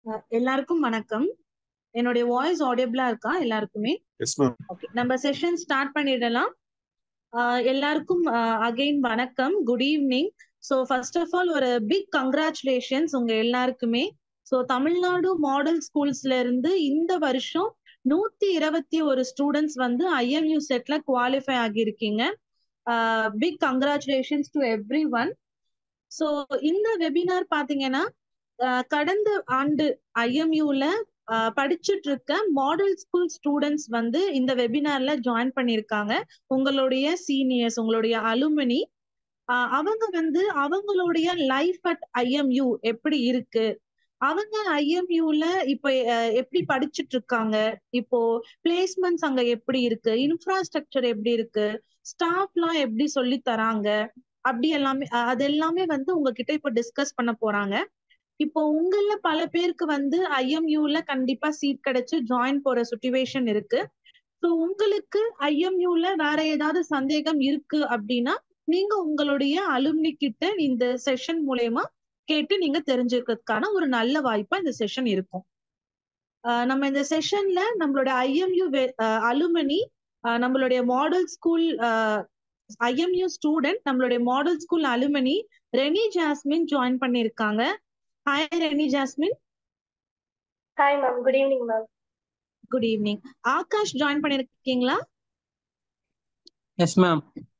அஹ் எல்லாருக்கும் வணக்கம் என்னுடைய வாய்ஸ் ஆடியபிளா இருக்கா எல்லாருக்குமே எஸ் மேம் ஓகே நம்ம செஷன் ஸ்டார்ட் பண்ணிடலாம் அஹ் எல்லாருக்கும் அகைன் வணக்கம் good evening so first of all ஒரு பிக் கங்க்ராச்சுலேஷன்ஸ் உங்க எல்லாருக்குமே ஸோ தமிழ்நாடு மாடல் ஸ்கூல்ஸ்ல இருந்து இந்த வருஷம் நூத்தி இருபத்தி ஒரு ஸ்டூடெண்ட்ஸ் வந்து ஐஎம்யூ செட்ல குவாலிஃபை ஆகியிருக்கீங்க big congratulations to everyone so இந்த வெபினார் பாத்தீங்கன்னா அஹ் கடந்த ஆண்டு ஐஎம்யூல படிச்சுட்டு இருக்க மாடல் ஸ்கூல் ஸ்டூடெண்ட்ஸ் வந்து இந்த வெபினார்ல ஜாயின் பண்ணியிருக்காங்க உங்களுடைய சீனியர்ஸ் உங்களுடைய அலுமினி அவங்க வந்து அவங்களுடைய லைஃப் அட் ஐஎம்யூ எப்படி இருக்கு அவங்க ஐஎம்யூல இப்ப அஹ், எப்படி படிச்சுட்டு இருக்காங்க இப்போ பிளேஸ்மெண்ட்ஸ் அங்க எப்படி இருக்கு இன்ஃப்ராஸ்ட்ரக்சர் எப்படி இருக்கு ஸ்டாஃப்லாம் எப்படி சொல்லி தராங்க அப்படி எல்லாமே அஹ், அது எல்லாமே வந்து உங்ககிட்ட இப்ப டிஸ்கஸ் பண்ண போறாங்க இப்போ உங்கள பல பேருக்கு வந்து ஐஎம்யூல கண்டிப்பா சீட் கிடைச்சு ஜாயின் போற சுச்சுவேஷன் இருக்கு ஸோ உங்களுக்கு ஐஎம்யூல வேற ஏதாவது சந்தேகம் இருக்கு அப்படின்னா நீங்க உங்களுடைய அலுமினி கிட்ட இந்த செஷன் மூலயமா கேட்டு நீங்க தெரிஞ்சுக்கிறதுக்கான ஒரு நல்ல வாய்ப்பா இந்த செஷன் இருக்கும் ஆஹ் நம்ம இந்த செஷன்ல நம்மளோட ஐஎம்யூ அலுமினி நம்மளுடைய மாடல் ஸ்கூல் ஐஎம்யூ ஸ்டூடெண்ட் நம்மளுடைய model school alumni Reni Jasmine join பண்ணியிருக்காங்க hi Reni Jasmine hi ma'am good evening ma'am good evening Akash join பண்ணிருக்கீங்களா எஸ் மேம்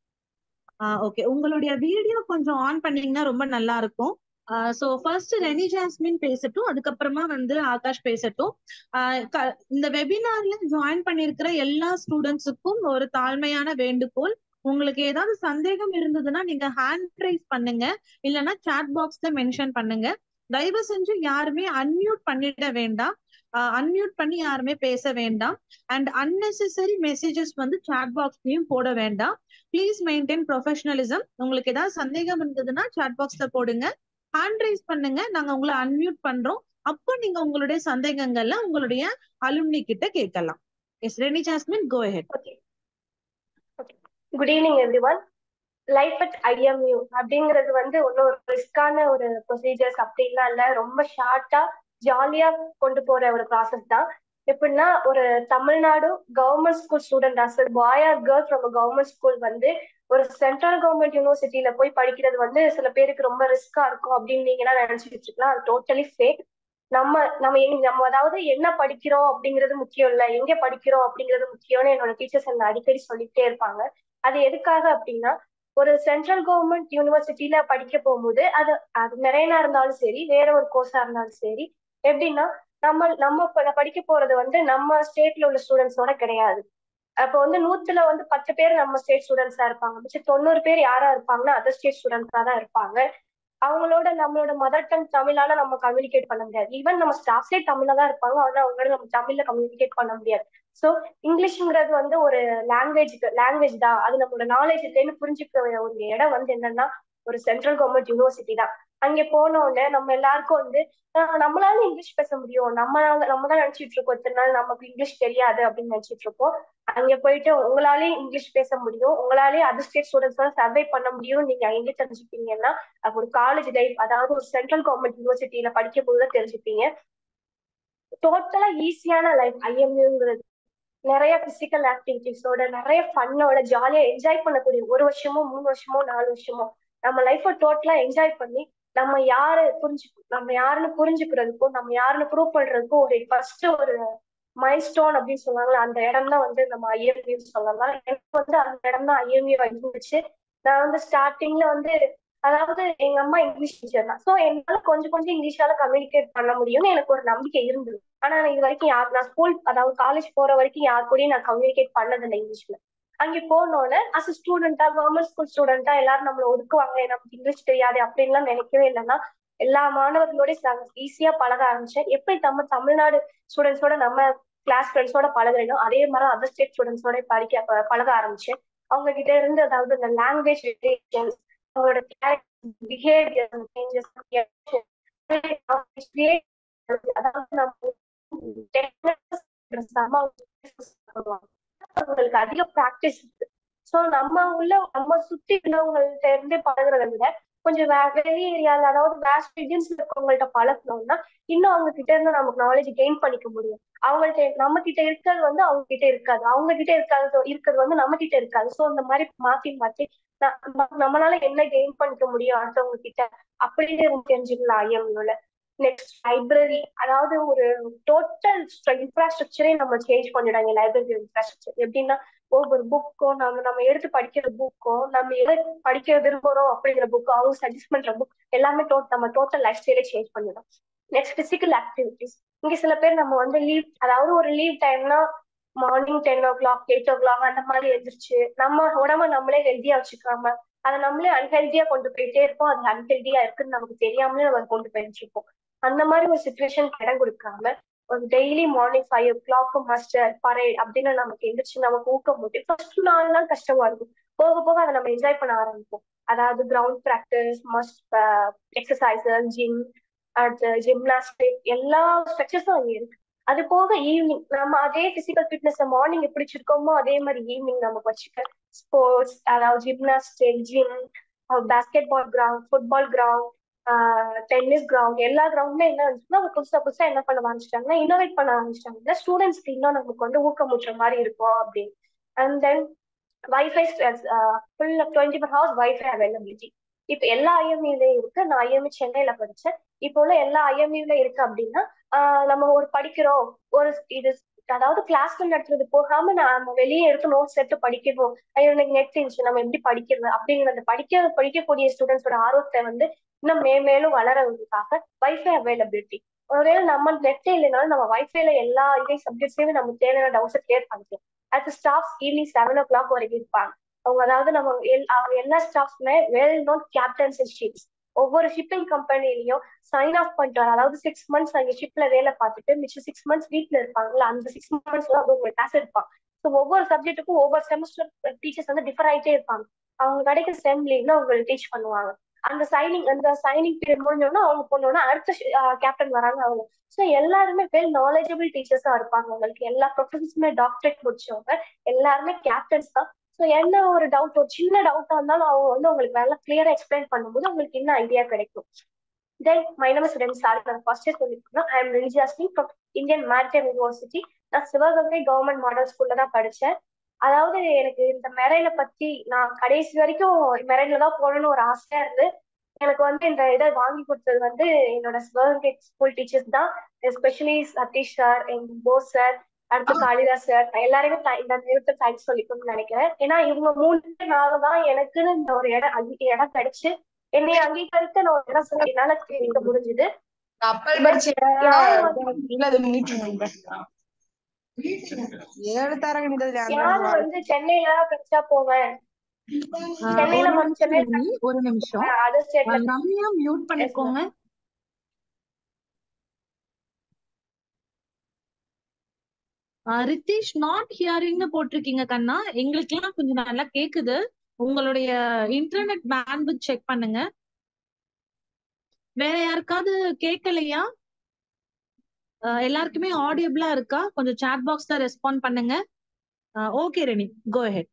ஓகே உங்களுடைய வீடியோ கொஞ்சம் ஆன் பண்ணீங்கன்னா ரொம்ப நல்லா இருக்கும் ஸோ ஃபர்ஸ்ட் ரெனி ஜாஸ்மின் பேசட்டும் அதுக்கப்புறமா வந்து ஆகாஷ் பேசட்டும் ஆஹ் க- இந்த வெபினார்ல ஜாயின் பண்ணியிருக்கிற எல்லா ஸ்டூடெண்ட்ஸுக்கும் ஒரு தாழ்மையான வேண்டுகோள் உங்களுக்கு ஏதாவது சந்தேகம் இருந்ததுன்னா நீங்க ஹேண்ட் ரைஸ் பண்ணுங்க இல்லைன்னா சாட் பாக்ஸ்ல மென்ஷன் பண்ணுங்க தயவு செஞ்சு யாருமே அன்மியூட் பண்ணிட வேண்டாம் அன்மியூட் பண்ணி யாருமே பேச வேண்டாம் அண்ட் unnecessary மெசேஜஸ் வந்து சாட் பாக்ஸ்லயும் போட வேண்டாம் ப்ளீஸ் மெயின்டைன் ப்ரொஃபஷனலிசம் உங்களுக்கு ஏதாவது சந்தேகம் இருந்ததுன்னா சாட் பாக்ஸ்ல போடுங்க ஹேண்ட் ரைஸ் பண்ணுங்க நாங்க உங்களை அன்மியூட் பண்றோம் அப்போ நீங்க உங்களுடைய சந்தேகங்கள்ல உங்களுடைய அலுமினி கிட்ட கேட்கலாம் yes Reni Jasmine go ahead okay okay good evening everyone life at IMU அப்படிங்கிறது வந்து ஒன்றும் ஒரு ரிஸ்கான ஒரு ப்ரொசீஜர்ஸ் அப்படின்லாம் இல்லை ரொம்ப ஷார்ட்டா ஜாலியா கொண்டு போற ஒரு ப்ராசஸ் தான் எப்படின்னா ஒரு Tamil Nadu government school student as boy or girl from government school வந்து ஒரு சென்ட்ரல் கவர்மெண்ட் யூனிவர்சிட்டியில போய் படிக்கிறது வந்து சில பேருக்கு ரொம்ப ரிஸ்கா இருக்கும் அப்படின்னு நீங்க என்ன நினைச்சிட்டு இருக்கலாம் அது டோட்டலி ஃபேக் நம்ம நம்ம எங்க நம்ம அதாவது என்ன படிக்கிறோம் அப்படிங்கிறது முக்கியம் இல்ல எங்க படிக்கிறோம் அப்படிங்கிறது முக்கியம்னு என்னோட டீச்சர்ஸ் என்ன அடிக்கடி சொல்லிட்டே இருப்பாங்க அது எதுக்காக அப்படின்னா ஒரு சென்ட்ரல் கவர்மெண்ட் யூனிவர்சிட்டியில படிக்க போகும்போது அது அது மெரைனா இருந்தாலும் சரி வேற ஒரு கோர்ஸா இருந்தாலும் சரி எப்படின்னா நம்ம நம்ம ப- படிக்க போறது வந்து நம்ம ஸ்டேட்ல உள்ள ஸ்டூடெண்ட்ஸோட கிடையாது அப்போ வந்து நூத்துல வந்து பத்து பேர் நம்ம ஸ்டேட் ஸ்டூடெண்ட்ஸா இருப்பாங்க மிச்சம் தொண்ணூறு பேர் யாரா இருப்பாங்கன்னா அதர் ஸ்டேட் ஸ்டூடெண்ட்ஸா தான் இருப்பாங்க அவங்களோட நம்மளோட மதர் டங் தமிழால நம்ம கம்யூனிகேட் பண்ண முடியாது ஈவன் நம்ம ஸ்டாஃப்ஸே தமிழ்ல தான் இருப்பாங்க ஆனா அவங்களோட நம்ம தமிழ்ல கம்யூனிகேட் பண்ண முடியாது ஸோ இங்கிலீஷ்ங்கிறது வந்து ஒரு லாங்குவேஜ் லாங்குவேஜ் தான் அது நம்மளோட நாலேஜ் இல்லைன்னு புரிஞ்சுக்க ஒரு இடம் வந்து என்னன்னா ஒரு சென்ட்ரல் கவர்மெண்ட் யூனிவர்சிட்டி தான் அங்கே போன உடனே நம்ம எல்லாருக்கும் வந்து ஆஹ் நம்மளால இங்கிலீஷ் பேச முடியும் நம்ம நம்ம தான் நினைச்சிட்டு இருக்கோம் இத்தனை நாள் நமக்கு இங்கிலீஷ் தெரியாது அப்படின்னு நினைச்சிட்டு இருக்கோம் அங்க போயிட்டு உங்களாலே இங்கிலீஷ் பேச முடியும் உங்களாலே அதர் ஸ்டேட் ஸ்டூடெண்ட்ஸ் சர்வை பண்ண முடியும் நீங்க எங்க தெரிஞ்சுப்பீங்கன்னா அது ஒரு காலேஜ் லைஃப் அதாவது ஒரு சென்ட்ரல் கவர்மெண்ட் யூனிவர்சிட்டியில படிக்க போதுதான் தெரிஞ்சுப்பீங்க டோட்டலா ஈஸியான லைஃப் ஐஎம்யூங்கிறது நிறைய பிசிக்கல் ஆக்டிவிட்டிஸோட நிறைய ஃபன்னோட ஜாலியா என்ஜாய் பண்ணக்கூடிய ஒரு வருஷமோ மூணு வருஷமோ நாலு வருஷமோ நம்ம லைஃப்பை டோட்டலா என்ஜாய் பண்ணி நம்ம யாரு புரிஞ்சு நம்ம யாருன்னு புரிஞ்சுக்கிறதுக்கும் நம்ம யாருன்னு ப்ரூவ் பண்றதுக்கும் ஒரு ஃபர்ஸ்ட் ஒரு மைல் ஸ்டோன் அப்படின்னு சொல்லுவாங்கல்ல அந்த இடம் தான் வந்து நம்ம ஐஎம்யூ சொல்லலாம் எனக்கு வந்து அந்த இடம் தான் ஐஎம்யூ இருந்துச்சு நான் வந்து ஸ்டார்டிங்ல வந்து அதாவது எங்க அம்மா இங்கிலீஷ் டீச்சர் தான் ஸோ என்னால கொஞ்சம் கொஞ்சம் இங்கிலீஷால கம்யூனிகேட் பண்ண முடியும்னு எனக்கு ஒரு நம்பிக்கை இருந்தது ஆனா நான் இது வரைக்கும் யார் நான் ஸ்கூல் அதாவது காலேஜ் போற வரைக்கும் யார் கூடயும் நான் கம்யூனிகேட் பண்ணதில்லை இங்கிலீஷ்ல அங்கே போனோடனே அஸ் ஸ்டூடெண்டா கவர்மெண்ட் ஸ்கூல் ஸ்டூடெண்டா எல்லாரும் நம்மள ஒதுக்குவாங்க நமக்கு இங்கிலீஷ் தெரியாது அப்படின்லாம் நினைக்கவே இல்லைன்னா எல்லா மாணவர்களோடய ஈஸியா பழக ஆரம்பிச்சேன் எப்படி நம்ம தமிழ்நாடு ஸ்டூடெண்ட்ஸோட நம்ம கிளாஸ் ஃப்ரெண்ட்ஸோட பழகுறோம் அதே மாதிரி அதர் ஸ்டேட் ஸ்டூடெண்ட்ஸோட படிக்க ப- பழக ஆரம்பிச்சேன் அவங்க கிட்ட இருந்து அதாவது இந்த லாங்குவேஜ் ரிலேஷன்ஸ் அவங்களோட பிஹேவியர் சேஞ்சஸ் அதாவது நம்ம செம்ம அவங்களுக்கு அதிக ப்ராக்டிஸ் இருக்கு ஸோ நம்ம உள்ள நம்ம சுத்தி உள்ளவங்கள்ட்ட இருந்து பழகுறத விட கொஞ்சம் வே வெளி ஏரியால அதாவது வேஸ்ட் ரீஜன்ஸ்ல இருக்கவங்கள்ட்ட பழக்கணும்னா இன்னும் அவங்க கிட்ட இருந்து நமக்கு நாலேஜ் கெயின் பண்ணிக்க முடியும் அவங்கள்ட்ட நம்ம கிட்ட இருக்கிறது வந்து அவங்க கிட்ட இருக்காது அவங்க கிட்ட இருக்காது இருக்கிறது வந்து நம்ம கிட்ட இருக்காது ஸோ இந்த மாதிரி மாத்தி மாத்தி நம்மளால என்ன கெயின் பண்ணிக்க முடியும் அடுத்தவங்க கிட்ட அப்படின்னு தெரிஞ்சுக்கலாம் ஐஎம்யூல நெக்ஸ்ட் லைப்ரரி அதாவது ஒரு டோட்டல் இன்ஃப்ராஸ்ட்ரக்சரே நம்ம சேஞ்ச் பண்ணிடுறாங்க லைப்ரரி இன்ஃப்ராஸ்ட்ரக்சர் எப்படின்னா ஒவ்வொரு புக்கும் நம்ம நம்ம எடுத்து படிக்கிற புக்கும் நம்ம எதை படிக்க விரும்புறோம் அப்படிங்கிற புக் அவங்க சஜஸ்ட் பண்ற புக் எல்லாமே டோட் நம்ம டோட்டல் லைஃப் ஸ்டைலே சேஞ்ச் பண்ணிடும் நெக்ஸ்ட் பிசிக்கல் ஆக்டிவிட்டிஸ் இங்க சில பேர் நம்ம வந்து லீவ் அதாவது ஒரு லீவ் டைம்னா morning ten o'clock eight o'clock அந்த மாதிரி எழுந்திரிச்சு நம்ம உடம்ப நம்மளே ஹெல்த்தியா வச்சுக்காம அதை நம்மளே அன்ஹெல்தியா கொண்டு போயிட்டே இருப்போம் அது அன்ஹெல்தியா இருக்குன்னு நமக்கு தெரியாமலே நம்ம கொண்டு போயிருச்சிருப்போம் அந்த மாதிரி ஒரு சுச்சுவேஷன் இடம் கொடுக்காம ஒரு daily morning five o'clock master parade அப்படின்னு நமக்கு எந்திரிச்சு நமக்கு ஊக்கம் போட்டு ஃபர்ஸ்ட் நாள் தான் கஷ்டமா இருக்கும் போக போக அதை நம்ம என்ஜாய் பண்ண ஆரம்பிப்போம் அதாவது ground practice must exercises gym அடுத்து ஜிம்னாஸ்டிக் எல்லா ஸ்ட்ரக்சர்ஸும் அங்கே இருக்கு அது போக ஈவினிங் நம்ம அதே பிசிக்கல் ஃபிட்னஸ் மார்னிங் எப்படி வச்சிருக்கோமோ அதே மாதிரி ஈவினிங் நமக்கு வச்சுக்க ஸ்போர்ட்ஸ் அதாவது gymnastic gym basketball ground football ground tennis ground எல்லா கிரவுண்ட்ல என்ன இருந்துச்சுன்னா புதுசா புதுசா என்ன பண்ண ஆரம்பிச்சிட்டாங்கன்னா இன்னோவேட் பண்ண ஆரம்பிச்சிட்டாங்க ஸ்டூடெண்ட்ஸ்க்கு இன்னும் நமக்கு வந்து ஊக்கமுற்ற மாதிரி இருக்கும் அப்படின்னு and then WiFi full twenty four hours WiFi availability இப்ப எல்லா ஐஎம்இலையும் இருக்கு நான் ஐஎம்இ சென்னையில படிச்சேன் இப்போ உள்ள எல்லா ஐஎம்இல இருக்கு அப்படின்னா நம்ம ஒரு படிக்கிறோம் ஒரு இது அதாவது கிளாஸ்ல நடத்துறது போகாம நம்ம வெளியே எடுத்து நோட்ஸ் எடுத்து படிக்கணும் ஐயோ எனக்கு நெட் இருந்துச்சு நம்ம எப்படி படிக்கிறது அப்படிங்கிற படிக்க படிக்கக்கூடிய ஸ்டூடெண்ட்ஸோட ஆர்வத்தை வந்து இன்னும் மே மேலும் வளர்றதுக்காக வைஃபை அவைலபிலிட்டி ஒருவேளை நம்ம நெட்டே இல்லைனாலும் நம்ம வைஃபைல எல்லா இதே சப்ஜெக்ட்ஸையுமே நம்ம தேவையான டவுட்ஸை கிளியர் பண்ணிக்கலாம் அடுத்து staffs evening seven o'clock வரைக்கும் இருப்பாங்க அவங்க அதாவது நம்ம அவங்க எல்லா ஸ்டாஃப்ஸுமே well known captains and ships ஒவ்வொரு ஷிப்பிங் கம்பெனிலையும் சைன் ஆஃப் பண்ணிட்டு அதாவது சிக்ஸ் மந்த்ஸ் அங்கே ஷிப்ல வேலை பார்த்துட்டு மிச்சம் சிக்ஸ் மந்த்ஸ் வீட்ல இருப்பாங்கல்ல அந்த சிக்ஸ் மந்த்ஸ் வந்து அவங்க கிளாஸ் இருப்பாங்க ஸோ ஒவ்வொரு சப்ஜெக்ட்டுக்கும் ஒவ்வொரு செமஸ்டர் டீச்சர்ஸ் வந்து டிஃபர் ஆகிட்டே இருப்பாங்க அவங்க கிடைக்கிற செம் லீவ்ல அவங்க டீச் பண்ணுவாங்க அந்த சைனிங் அந்த சைனிங் பீரியட் முடிஞ்சோன்னா அவங்க போனோம்னா அடுத்த கேப்டன் வராங்க அவங்க ஸோ எல்லாருமே வெல் நாலேஜபிள் டீச்சர்ஸா இருப்பாங்க உங்களுக்கு எல்லா ப்ரொஃபஸர்ஸுமே டாக்டரேட் முடிச்சவங்க எல்லாருமே கேப்டன்ஸ் தான் ஸோ என்ன ஒரு டவுட் ஒரு சின்ன டவுட்டா இருந்தாலும் அவங்க வந்து உங்களுக்கு நல்லா கிளியரா எக்ஸ்பிளைன் பண்ணும்போது உங்களுக்கு இன்னும் ஐடியா கிடைக்கும் தென் மை நேம் இஸ் ரெண்டு சாரி நான் ஃபர்ஸ்டே சொல்லியிருக்கேன் I am religiously from Indian maritime university நான் சிவகங்கை கவர்மெண்ட் மாடல் ஸ்கூல்ல தான் படித்தேன் அதாவது எனக்கு இந்த மெரைல பத்தி நான் கடைசி வரைக்கும் மெரைல தான் போகணும்னு ஒரு ஆசையா இருந்து எனக்கு வந்து இந்த இதை வாங்கி கொடுத்தது வந்து என்னோட சிவகங்கை ஸ்கூல் டீச்சர்ஸ் தான் எஸ்பெஷலி சதீஷ் சார் என் போஸ் சார் அடுத்து காளிதாஸ் சார் எல்லாருமே இந்த நேரத்தை தேங்க்ஸ் சொல்லிக்கணும்னு நினைக்கிறேன் ஏன்னா இவங்க மூணு நாள் தான் எனக்குன்னு இந்த ஒரு இடம் அங்கே இடம் கிடைச்சு என்னை அங்கீகரித்து நான் ஒரு இடம் சொல்லி என்னால தெரிவிக்க முடிஞ்சது ஏழு தரங்க யாரு வந்து சென்னையில கிடைச்சா போவேன் சென்னையில வந்து சென்னையில ஒரு நிமிஷம் அதர் ஸ்டேட்ல ரம்யா மியூட் பண்ணிக்கோங்க ரித்தீஷ் நாட் ஹியரிங்னு போட்டிருக்கீங்க கண்ணா எங்களுக்கு எல்லாம் கொஞ்சம் நல்லா கேக்குது உங்களுடைய இன்டர்நெட் பேண்ட்வித் செக் பண்ணுங்க வேற யாருக்காவது கேட்கலையா எல்லாருக்குமே ஆடியபிளா இருக்கா கொஞ்சம் சாட் பாக்ஸ்ல ரெஸ்பாண்ட் பண்ணுங்க okay Reni go ahead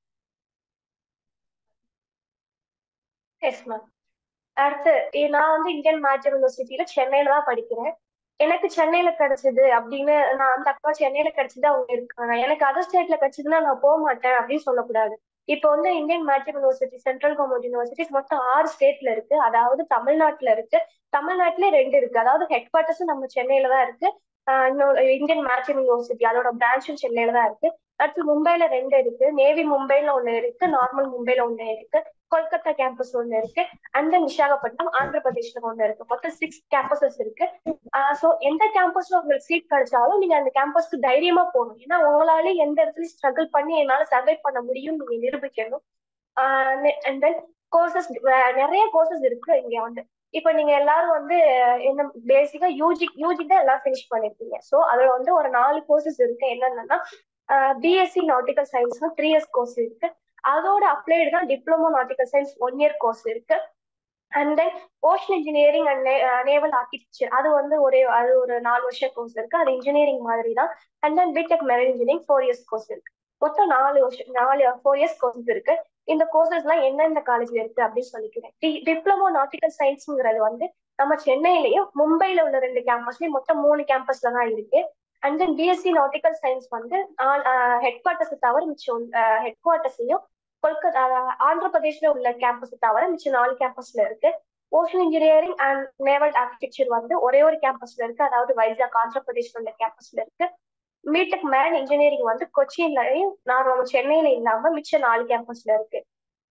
yes ma'am அடுத்து நான் வந்து இந்தியன் மேஜர் யூனிவர்சிட்டியில சென்னையில தான் படிக்கிறேன் எனக்கு சென்னையில கிடைச்சது அப்படின்னு நான் அந்த அக்கா சென்னையில கிடைச்சது அவங்க இருக்காங்க எனக்கு அதர் ஸ்டேட்ல கிடைச்சதுன்னா நான் போக மாட்டேன் அப்படின்னு சொல்லக்கூடாது இப்போ வந்து Indian major university central government universities மொத்தம் ஆறு ஸ்டேட்ல இருக்கு அதாவது தமிழ்நாட்டுல இருக்கு தமிழ்நாட்டுல ரெண்டு இருக்கு அதாவது ஹெட் குவார்ட்டர்ஸும் நம்ம சென்னையில தான் இருக்கு இன்னொரு இந்தியன் மேஜர் யூனிவர்சிட்டி அதோட பிரான்ச்சும் சென்னையில தான் இருக்கு அடுத்து மும்பைல ரெண்டு இருக்கு நேவி மும்பைல ஒண்ணு இருக்கு நார்மல் மும்பைல ஒண்ணு இருக்கு கொல்கத்தா கேம்பஸ் ஒண்ணு இருக்கு அண்ட் தென் விசாகப்பட்டினம் ஆந்திர பிரதேஷ்ல ஒண்ணு இருக்கு மொத்தம் சிக்ஸ் கேம்பஸஸ் இருக்கு சோ எந்த கேம்பஸ்ல உங்களுக்கு சீட் கிடைச்சாலும் நீங்க அந்த கேம்பஸ்க்கு தைரியமா போகணும் ஏன்னா உங்களால எந்த இடத்துலயும் ஸ்ட்ரகிள் பண்ணி என்னால சர்வை பண்ண முடியும் நீங்க நிரூபிக்கணும் அண்ட் தென் கோர்சஸ் நிறைய கோர்சஸ் இருக்கு இங்க வந்து இப்ப நீங்க எல்லாரும் வந்து என்ன பேசிக்கா யூஜி யூஜி தான் எல்லாம் ஃபினிஷ் பண்ணிருக்கீங்க சோ அதுல வந்து ஒரு நாலு கோர்சஸ் இருக்கு என்னென்னா BSc nautical science three years course இருக்கு அதோட அப்ளைடு தான் diploma nautical science one year course இருக்கு and then ocean engineering and naval architecture அது வந்து ஒரே அது ஒரு நாலு வருஷம் கோர்ஸ் இருக்கு அது இன்ஜினியரிங் மாதிரி தான் and then BTech marine engineering four years course இருக்கு மொத்தம் நாலு வருஷம் நாலு ஃபோர் இயர்ஸ் கோர்ஸ் இருக்கு இந்த கோர்சஸ் எல்லாம் எந்தெந்த காலேஜ்ல இருக்கு அப்படின்னு சொல்லிக்கிறேன் டிப்ளமோ நாட்டிக்கல் சயின்ஸ்ங்கிறது வந்து நம்ம சென்னையிலயும் மும்பைல உள்ள ரெண்டு கேம்பஸ்லயும் மொத்தம் மூணு கேம்பஸ்ல தான் இருக்கு and then BSc nautical science வந்து ஹெட் குவார்ட்டர்ஸ் தவிர மிச்சம் ஹெட் குவார்ட்டர்ஸையும் கொல்கத்தா ஆந்திர பிரதேஷ்ல உள்ள கேம்பஸ் தவிர மிச்சம் நாலு கேம்பஸ்ல இருக்கு ocean engineering and naval architecture வந்து ஒரே ஒரு கேம்பஸ்ல இருக்கு அதாவது வைஜாக் ஆந்திர பிரதேஷ்ல உள்ள கேம்பஸ்ல இருக்கு மீட்டெக் மேரன் இன்ஜினியரிங் வந்து கொச்சின்லயும் நான் நம்ம சென்னையில இல்லாம மிச்ச நாலு கேம்பஸ்ல இருக்கு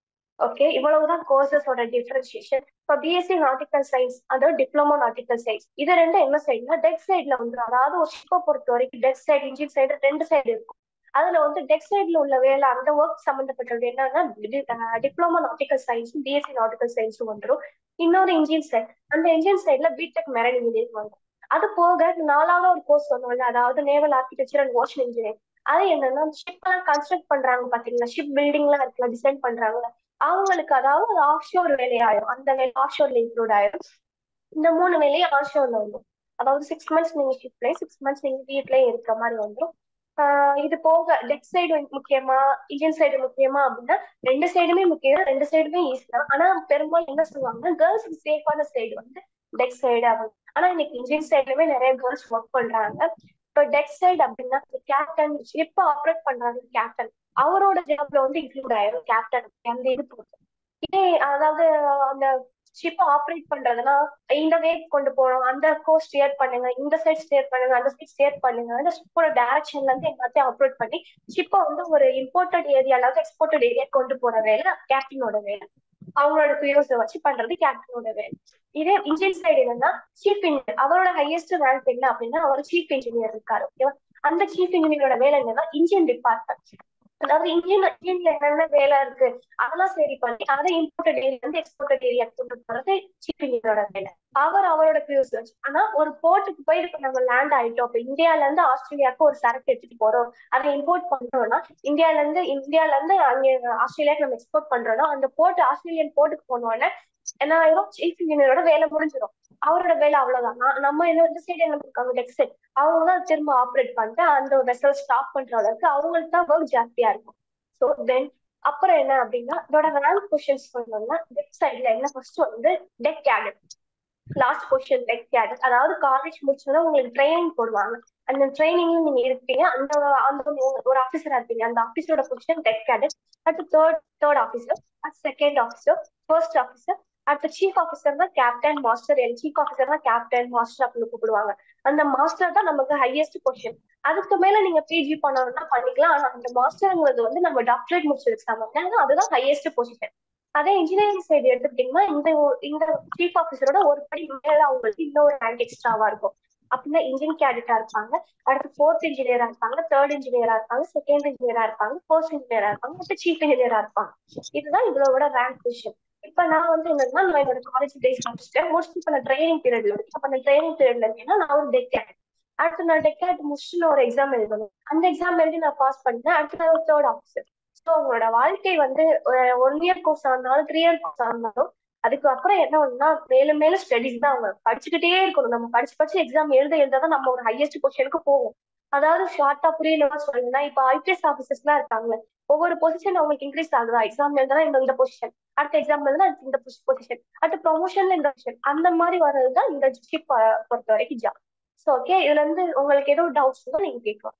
ஓகே இவ்வளவுதான் கோர்சஸோட டிஃபரன்சியேஷன் இப்போ பிஎஸ்சி நாட்டிக்கல் சயின்ஸ் அதாவது டிப்ளமோ நாட்டிக்கல் சயின்ஸ் இது ரெண்டும் என்ன சைடுனா டெக் சைட்ல வந்து அதாவது ஒரு ஷிப்பை பொறுத்த வரைக்கும் டெக் சைடு இன்ஜின் சைடு ரெண்டு சைடு இருக்கும் அதுல வந்து டெக் சைட்ல உள்ள வேலை அந்த ஒர்க் சம்பந்தப்பட்டது என்னன்னா டிப்ளமோ நாட்டிக்கல் சயின்ஸும் பிஎஸ்சி நாட்டிக்கல் சயின்ஸும் வந்துடும் இன்னொரு இன்ஜின் சைட் அந்த இன்ஜின் சைட்ல பிடெக் மெரன் இன்ஜினியரிங் வந்துடும் அது போக நாலாவது ஒரு கோர்ஸ் சொன்னோம்ல அதாவது naval architecture and ocean engineering அது என்னன்னா ஷிப் எல்லாம் கன்ஸ்ட்ரக்ட் பண்றாங்க பாத்தீங்களா ஷிப் பில்டிங் எல்லாம் இருக்குல்ல டிசைன் பண்றாங்க அவங்களுக்கு அதாவது ஆஃப் ஷோர் வேலையாயிரும் அந்த வேலை ஆஃப் ஷோர்ல இன்க்ளூட் ஆயிரும் இந்த மூணு வேலையும் ஆஃப் ஷோர்ல வந்துடும் அதாவது சிக்ஸ் மந்த்ஸ் நீங்க ஷிப்லயே சிக்ஸ் மந்த்ஸ் நீங்க வீட்லயே இருக்கிற மாதிரி வந்துடும் இது போக டெக் சைடு முக்கியமா இன்ஜின் சைடு முக்கியமா அப்படின்னா ரெண்டு சைடுமே முக்கியம் ரெண்டு சைடுமே ஈஸி தான் ஆனா பெரும்பாலும் என்ன சொல்லுவாங்கன்னா கேர்ள்ஸ்க்கு சேஃபான சைடு வந்து டெக் சைடு அப்படின்னு ஆனா இன்னைக்கு இன்ஜின் சைட்லயுமே நிறைய கேர்ள்ஸ் ஒர்க் பண்றாங்க இப்போ டெக் சைடு அப்படின்னா கேப்டன் ஷிப் ஆப்ரேட் பண்றாங்க கேப்டன் அவரோட ஜாப்ல வந்து இன்க்ளூட் ஆயிரும் கேப்டன் அந்த இது பொறுத்து இதே அதாவது அந்த ஷிப் ஆப்ரேட் பண்றதுன்னா இந்த வே கொண்டு போறோம் அந்த கோர்ஸ் ஸ்டியர் பண்ணுங்க இந்த சைட் ஸ்டியர் பண்ணுங்க அந்த சைட் ஸ்டியர் பண்ணுங்க அந்த ஷிப்போட டைரக்ஷன்ல இருந்து எல்லாத்தையும் ஆப்ரேட் பண்ணி ஷிப்பை வந்து ஒரு இம்போர்ட்டட் ஏரியால இருந்து எக்ஸ்போர்ட்டட் ஏரியா கொண்டு போற வேலை கேப்டனோட வேலை அவங்களோட பியூஸை வச்சு பண்றது கேப்டனோட வேலை இதே இன்ஜின் சைடு என்னன்னா சீஃப் இன்ஜினியர் அவரோட ஹையஸ்ட் ரேங்க் என்ன அப்படின்னா அவர் சீஃப் இன்ஜினியர் இருக்காரு ஓகேவா அந்த சீஃப் இன்ஜினியரோட வேலை என்னன்னா இன்ஜின் டிபார்ட்மெண்ட் அதாவது இன்ஜின் இன்ஜின்ல என்னென்ன வேலை இருக்கு அதெல்லாம் சரி பண்ணி அதை இம்போர்ட்டட் ஏரியா வந்து எக்ஸ்போர்ட்டட் ஏரியா கொண்டு போறது சீஃப் இன்ஜினியரோட வேலை அவர் அவரோட பியூஸ் வச்சு ஆனா ஒரு போர்ட்டுக்கு போய் இப்ப நம்ம லேண்ட் ஆயிட்டோம் இப்ப இந்தியால இருந்து ஆஸ்திரேலியாவுக்கு ஒரு சரக்கு எடுத்துட்டு போறோம் அதை இம்போர்ட் பண்றோம்னா இந்தியால இருந்து இந்தியால இருந்து அங்க ஆஸ்திரேலியாவுக்கு நம்ம எக்ஸ்போர்ட் பண்றோம்னா அந்த போர்ட் ஆஸ்திரேலியன் போர்ட்டுக்கு போனோடனே என்ன ஆயிரும் சீஃப் இன்ஜினியரோட வேலை முடிஞ்சிடும் அவரோட வேலை அவ்வளவுதான் நம்ம என்ன இந்த சைடு என்ன இருக்காங்க டெக் சைட் அவங்க தான் திரும்ப ஆப்ரேட் பண்ணிட்டு அந்த வெசல் ஸ்டாப் பண்ற அளவுக்கு அவங்களுக்கு தான் ஒர்க் ஜாஸ்தியா இருக்கும் ஸோ தென் அப்புறம் என்ன அப்படின்னா இதோட ரேங்க் கொஸ்டின்ஸ் பண்ணோம்னா டெக் சைட்ல என்ன ஃபர்ஸ்ட் வந்து deck cadet last question deck cadet அதாவது காலேஜ் முடிச்சோன்னா உங்களுக்கு ட்ரைனிங் போடுவாங்க அந்த ட்ரைனிங்ல நீங்க இருப்பீங்க அந்த அந்த ஒரு ஆஃபீஸரா இருப்பீங்க அந்த ஆஃபீஸரோட பொசிஷன் டெக் கேடட் அடுத்து தேர்ட் தேர்ட் ஆஃபீஸர் அடுத்து செகண்ட் ஆஃபீஸர் ஃபர்ஸ்ட் ஆஃபீஸர் அடுத்த சீஃப் ஆஃபீஸர் தான் கேப்டன் மாஸ்டர் எல் சீஃப் ஆஃபீஸர் தான் கேப்டன் மாஸ்டர் அப்படின்னு கூப்பிடுவாங்க அந்த மாஸ்டர் தான் நமக்கு ஹையஸ்ட் பொசிஷன் அதுக்கு மேல நீங்க பிஜி பண்ணணும்னா பண்ணிக்கலாம் ஆனா அந்த மாஸ்டர்ங்கிறது வந்து நம்ம டாக்டரேட் முடிச்சதுக்கு சமம் அதுதான் ஹையஸ்ட் பொசிஷன் அதே இன்ஜினியரிங் சைடு எடுத்துக்கிட்டீங்கன்னா இந்த இந்த சீஃப் ஆஃபீஸரோட ஒரு படி மேல அவங்களுக்கு இன்னொரு ரேங்க் எக்ஸ்ட்ராவா இருக்கும் அப்படின்னா இன்ஜின் கேடட்டா இருப்பாங்க அடுத்து ஃபோர்த் இன்ஜினியரா இருப்பாங்க தேர்ட் இன்ஜினியரா இருப்பாங்க செகண்ட் இன்ஜினியரா இருப்பாங்க ஃபர்ஸ்ட் இன்ஜினியரா இருப்பாங்க அடுத்து சீஃப் இன்ஜினியரா இருப்பாங்க இதுதான் இதோட ரேங்க் பொசிஷன் இப்ப நான் வந்து என்னன்னா நான் என்னோட காலேஜ் டேஸ் முடிச்சுட்டேன் முடிச்சுட்டு இப்ப நான் ட்ரைனிங் பீரியட்ல இருக்கேன் அப்ப அந்த ட்ரைனிங் பீரியட்ல இருக்கேன்னா நான் ஒரு டெக் கேட் அடுத்து நான் டெக் கேட் முடிச்சுட்டு நான் ஒரு எக்ஸாம் எழுதணும் அந்த எக்ஸாம் எழுதி நான் பாஸ் பண்ணேன் அடுத்து நான் ஒரு தேர்ட் ஆஃபீஸர் ஸோ உங்களோட வாழ்க்கை வந்து ஒன் இயர் கோர்ஸ் ஆனாலும் த்ரீ இயர் கோர்ஸ் ஆனாலும் அதுக்கு அப்புறம் என்ன ஒண்ணுன்னா மேலும் மேலும் ஸ்டடிஸ் தான் அவங்க படிச்சுக்கிட்டே இருக்கணும் நம்ம படிச்சு படிச்சு எக்ஸாம் எழுத எழுதாதான் நம்ம ஒரு ஹையஸ்ட் பொசிஷனுக்கு போவோம் அதாவது ஷார்ட்டா புரியலன்னா சொல்லுங்கன்னா இப்ப ஐபிஎஸ் ஆஃபீஸர்ஸ் எல்லாம் இருக்காங்க ஒவ்வொரு பொசிஷன் அவங்களுக்கு இன்க்ரீஸ் ஆகுதா எக்ஸாம் எழுதுனா இந்த இந்த பொசிஷன் அடுத்த எக்ஸாம் எழுதுனா இந்த பொசிஷன் அடுத்த ப்ரொமோஷன்ல இந்த பொசிஷன் அந்த மாதிரி வர்றதுதான் இந்த ஷிப் பொறுத்த வரைக்கும் ஜாப் ஸோ ஓகே இதுல இருந்து உங்களுக்கு ஏதோ டவுட்ஸ் தான் நீங்க கேட்கலாம்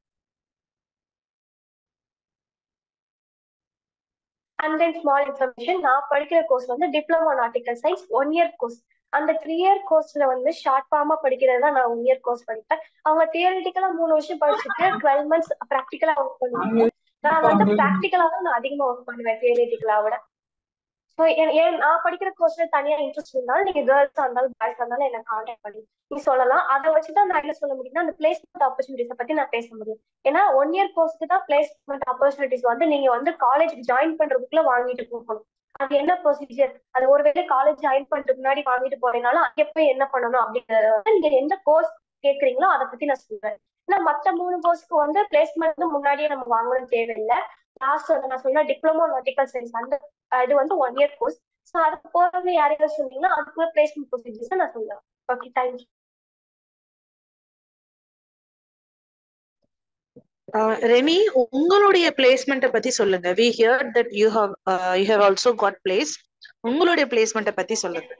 அண்ட் தென் ஸ்மால் இன்ஃபர்மேஷன் நான் படிக்கிற கோர்ஸ் வந்து diploma nautical science one year course அந்த த்ரீ இயர் கோர்ஸ்ல வந்து ஷார்ட் ஃபார்மா படிக்கிறது தான் நான் ஒன் இயர் கோர்ஸ் படிப்பேன் அவங்க தியரிட்டிக்கலா மூணு வருஷம் படிச்சுட்டு டுவெல் மந்த்ஸ் ப்ராக்டிக்கலா ஒர்க் பண்ணுவாங்க நான் வந்து ப்ராக்டிக்கலா தான் நான் அதிகமா ஒர்க் பண்ணுவேன் தியரிட்டிக்கலா விட ஸோ ஏன் நான் படிக்கிற கோர்ஸ்ல தனியா இன்ட்ரெஸ்ட் இருந்தாலும் நீங்க கேர்ள்ஸா இருந்தாலும் பாய்ஸா இருந்தாலும் என்ன கான்டாக்ட் பண்ணி நீ சொல்லலாம் அதை வச்சுதான் நான் என்ன சொல்ல முடியும்னா அந்த பிளேஸ்மெண்ட் ஆப்பர்ச்சுனிட்டிஸ் பத்தி நான் பேச முடியும் ஏன்னா ஒன் இயர் கோர்ஸ்க்கு தான் பிளேஸ்மெண்ட் ஆப்பர்ச்சுனிட்டிஸ் வந்து நீங்க வந்து காலேஜ் ஜாயின் பண்றதுக்குள்ள வாங்கிட்டு போகணும் அது என்ன ப்ரொசீஜர் அது ஒருவேளை காலேஜ் ஜாயின் பண்ணிட்டு முன்னாடி வாங்கிட்டு போறீங்கனாலும் அங்கே போய் என்ன பண்ணணும் அப்படிங்கறத வந்து நீங்க எந்த கோர்ஸ் கேக்குறீங்களோ அதை பத்தி நான் சொல்றேன் ஏன்னா மத்த மூணு கோர்ஸ்க்கு வந்து பிளேஸ்மெண்ட் வந்து முன்னாடியே நம்ம வாங்கணும் தேவையில்லை லாஸ்ட் வந்து நான் சொன்ன டிப்ளமோ நாட்டிக்கல் சயின்ஸ் அந்த இது வந்து ஒன் இயர் கோர்ஸ் ஸோ அதுக்கு போறது யாரையாவது சொன்னீங்கன்னா அதுக்குள்ள பிளேஸ்மெண்ட் ப்ரொசீஜர்ஸ் நான் சொல்லுவேன் ஓகே தேங்க்யூ ரெனி உங்களுடைய பிளேஸ்மெண்ட்டை பத்தி சொல்லுங்க we hear that you have you have also got place உங்களுடைய பிளேஸ்மெண்ட்டை பத்தி சொல்லுங்க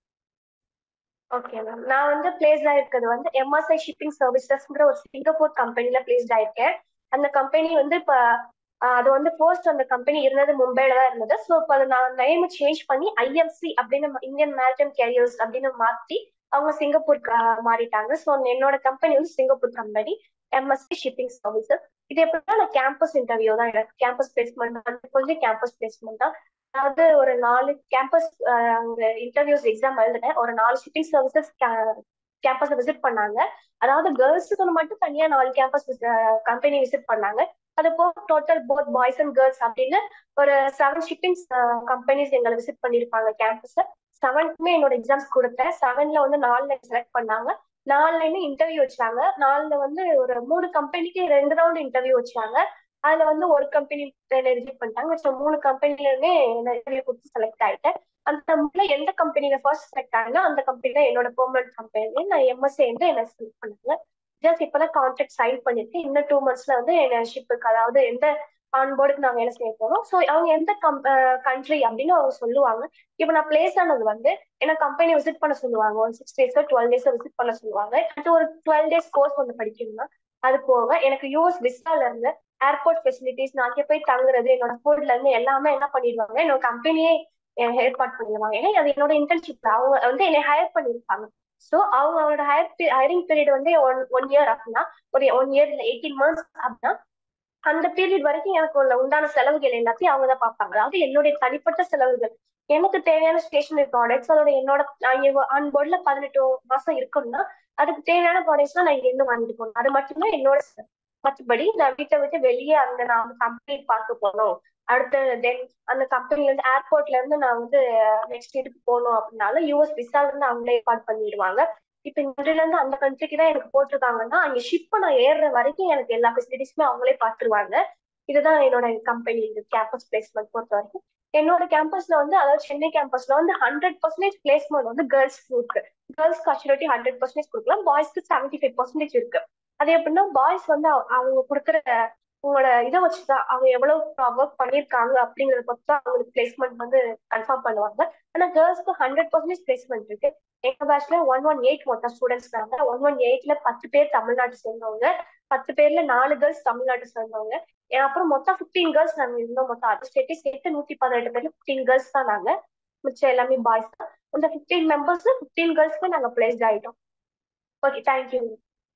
ஓகே மேம் நான் வந்து பிளேஸ் ஆயிருக்கிறது வந்து எம்எஸ்ஐ ஷிப்பிங் சர்வீசஸ்ங்கிற ஒரு சிங்கப்பூர் கம்பெனில பிளேஸ்ட் ஆயிருக்கேன் அந்த கம்பெனி வந்து இப்ப ஆஹ் அது வந்து ஃபர்ஸ்ட் அந்த கம்பெனி இருந்தது மும்பைல தான் இருந்தது ஸோ இப்போ அதை நான் நேம் சேஞ்ச் பண்ணி ஐஎம்சி அப்படின்னு இந்தியன் மேரிடைம் கேரியர்ஸ் அப்படின்னு மாத்தி அவங்க சிங்கப்பூருக்கு ஆஹ் மாறிட்டாங்க ஸோ என்னோட கம்பெனி வந்து Singapore company MSC shipping services இது எப்படின்னா நான் கேம்பஸ் இன்டர்வியூ தான் எனக்கு கேம்பஸ் பிளேஸ்மெண்ட் வந்து கொஞ்சம் கேம்பஸ் பிளேஸ்மெண்ட் தான் அதாவது ஒரு நாலு கேம்பஸ் அங்க இன்டர்வியூஸ் எக்ஸாம் எழுதினேன் ஒரு நாலு ஷிப்பிங் சர்வீசஸ் கேம்பஸ் விசிட் பண்ணாங்க அதாவது கேர்ள்ஸுக்கு மட்டும் தனியா நாலு கேம்பஸ் கம்பெனி விசிட் பண்ணாங்க அது போக total both boys and girls அப்படின்னு ஒரு செவன் ஷிப்பிங் கம்பெனிஸ் எங்களை விசிட் பண்ணிருப்பாங்க கேம்பஸ்ல செவன்க்குமே என்னோட எக்ஸாம்ஸ் கொடுத்தேன் செவன்ல வந்து நாலுல செலக்ட் பண்ணாங்க நாலுல இன்டர்வியூ வச்சாங்க நாலுல வந்து ஒரு மூணு கம்பெனிக்கு ரெண்டு ரவுண்ட் இன்டர்வியூ வச்சாங்க அதுல வந்து ஒரு கம்பெனி ரிஜெக்ட் பண்ணிட்டாங்க ஸோ மூணு கம்பெனிலுமே இன்டர்வியூ கொடுத்து செலக்ட் ஆயிட்டேன் அந்த மூணுல எந்த கம்பெனில ஃபர்ஸ்ட் செலக்ட் ஆகுனா அந்த கம்பெனி தான் என்னோட பெர்மனன்ட் கம்பெனி நான் எம்எஸ்ஏ வந்து என்ன செலக்ட் பண்ணாங்க ஜஸ்ட் இப்பதான் கான்ட்ராக்ட் சைன் பண்ணிருக்கேன் இன்னும் டூ மந்த்ஸ்ல வந்து என்ன ஷிப்புக்கு அதாவது எந்த ஆன்போர்டுக்கு நான் வேலை செய்ய போறோம் ஸோ அவங்க எந்த கம் கண்ட்ரி அப்படின்னு அவங்க சொல்லுவாங்க இப்போ நான் பிளேஸ் ஆனது வந்து என்ன கம்பெனி விசிட் பண்ண சொல்லுவாங்க ஒரு six days twelve days visit பண்ண சொல்லுவாங்க அது ஒரு டுவெல் டேஸ் கோர்ஸ் ஒன்று படிக்கணும்னா அது போக எனக்கு யூஎஸ் விசால இருந்து ஏர்போர்ட் ஃபெசிலிட்டிஸ் நான் அங்கே போய் தங்குறது என்னோட ஃபுட்ல இருந்து எல்லாமே என்ன பண்ணிடுவாங்க என்னோட கம்பெனியே ஏற்பாடு பண்ணிடுவாங்க ஏன்னா அது என்னோட இன்டர்ன்ஷிப் அவங்க வந்து என்னை ஹையர் பண்ணிருப்பாங்க ஸோ அவங்க அவங்களோட ஹையர் ஹையரிங் பீரியட் வந்து ஒன் ஒன் இயர் அப்படின்னா ஒரு ஒன் இயர் இல்லை எயிட்டீன் மந்த்ஸ் அப்படின்னா அந்த பீரியட் வரைக்கும் எனக்கு உள்ள உண்டான செலவுகள் எல்லாத்தையும் அவங்க தான் பார்ப்பாங்க அதாவது என்னுடைய தனிப்பட்ட செலவுகள் எனக்கு தேவையான ஸ்டேஷனரி ப்ராடக்ட்ஸ் அதோட என்னோட ஆன் போர்ட்ல பதினெட்டு மாசம் இருக்கும்னா அதுக்கு தேவையான ப்ராடக்ட்ஸ் தான் நான் இங்க இருந்து வாங்கிட்டு போகணும் அது மட்டும்தான் என்னோட மற்றபடி நான் வீட்டை விட்டு வெளியே அந்த நான் கம்பெனி பார்க்க போனோம் அடுத்த தென் அந்த கம்பெனில இருந்து ஏர்போர்ட்ல இருந்து நான் வந்து நெக்ஸ்ட் இதுக்கு போகணும் அப்படின்னாலும் யூஎஸ் விசால இருந்து அவங்களே ஏற்பாடு பண்ணிடுவாங்க இப்ப இந்தியில இருந்து அந்த கண்ட்ரிக்கு தான் எனக்கு போட்டிருக்காங்கன்னா அங்க ஷிப் நான் ஏறுற வரைக்கும் எனக்கு எல்லா ஃபெசிலிட்டிஸுமே அவங்களே பார்த்துருவாங்க இதுதான் என்னோட கம்பெனி இது கேம்பஸ் பிளேஸ்மெண்ட் பொறுத்த வரைக்கும் என்னோட கேம்பஸ்ல வந்து அதாவது சென்னை கேம்பஸ்ல வந்து ஹண்ட்ரட் பர்சன்டேஜ் பிளேஸ்மெண்ட் வந்து கேர்ள்ஸ் இருக்கு கேர்ள்ஸ்க்கு அச்சுரிட்டி ஹண்ட்ரட் பர்சன்டேஜ் கொடுக்கலாம் பாய்ஸ்க்கு செவன்டி ஃபைவ் பர்சன்டேஜ் இருக்கு அது எப்படின்னா பாய்ஸ் வந்து அவங்க கொடுக்குற உங்களோட இதை வச்சுதான் அவங்க எவ்வளவு ஒர்க் பண்ணியிருக்காங்க அப்படிங்கறத பொறுத்து தான் அவங்களுக்கு பிளேஸ்மெண்ட் வந்து கன்ஃபார்ம் பண்ணுவாங்க ஆனா கேர்ள்ஸ்க்கு ஹண்ட்ரட் பர்சன்டேஜ் பிளேஸ்மெண்ட் இருக்கு எங்க பேட்ச்ல ஒன் ஒன் எயிட் மொத்தம் ஸ்டூடெண்ட்ஸ் நாங்க ஒன் ஒன் எயிட்ல பத்து பேர் தமிழ்நாட்டு சேர்ந்தவங்க பத்து பேர்ல நாலு கேர்ள்ஸ் தமிழ்நாட்டு சேர்ந்தவங்க அப்புறம் மொத்தம் பிப்டீன் கேர்ள்ஸ் நாங்க இருந்தோம் மொத்தம் அதர் ஸ்டேட்டே சேர்த்து நூத்தி பதினெட்டு பேர்ல பிப்டீன் கேர்ள்ஸ் தான் நாங்க மிச்சம் எல்லாமே பாய்ஸ் தான் அந்த பிப்டீன் மெம்பர்ஸ் பிப்டீன் கேர்ள்ஸ்க்கு நாங்க பிளேஸ்ட் ஆயிட்டோம் ஓகே தேங்க்யூ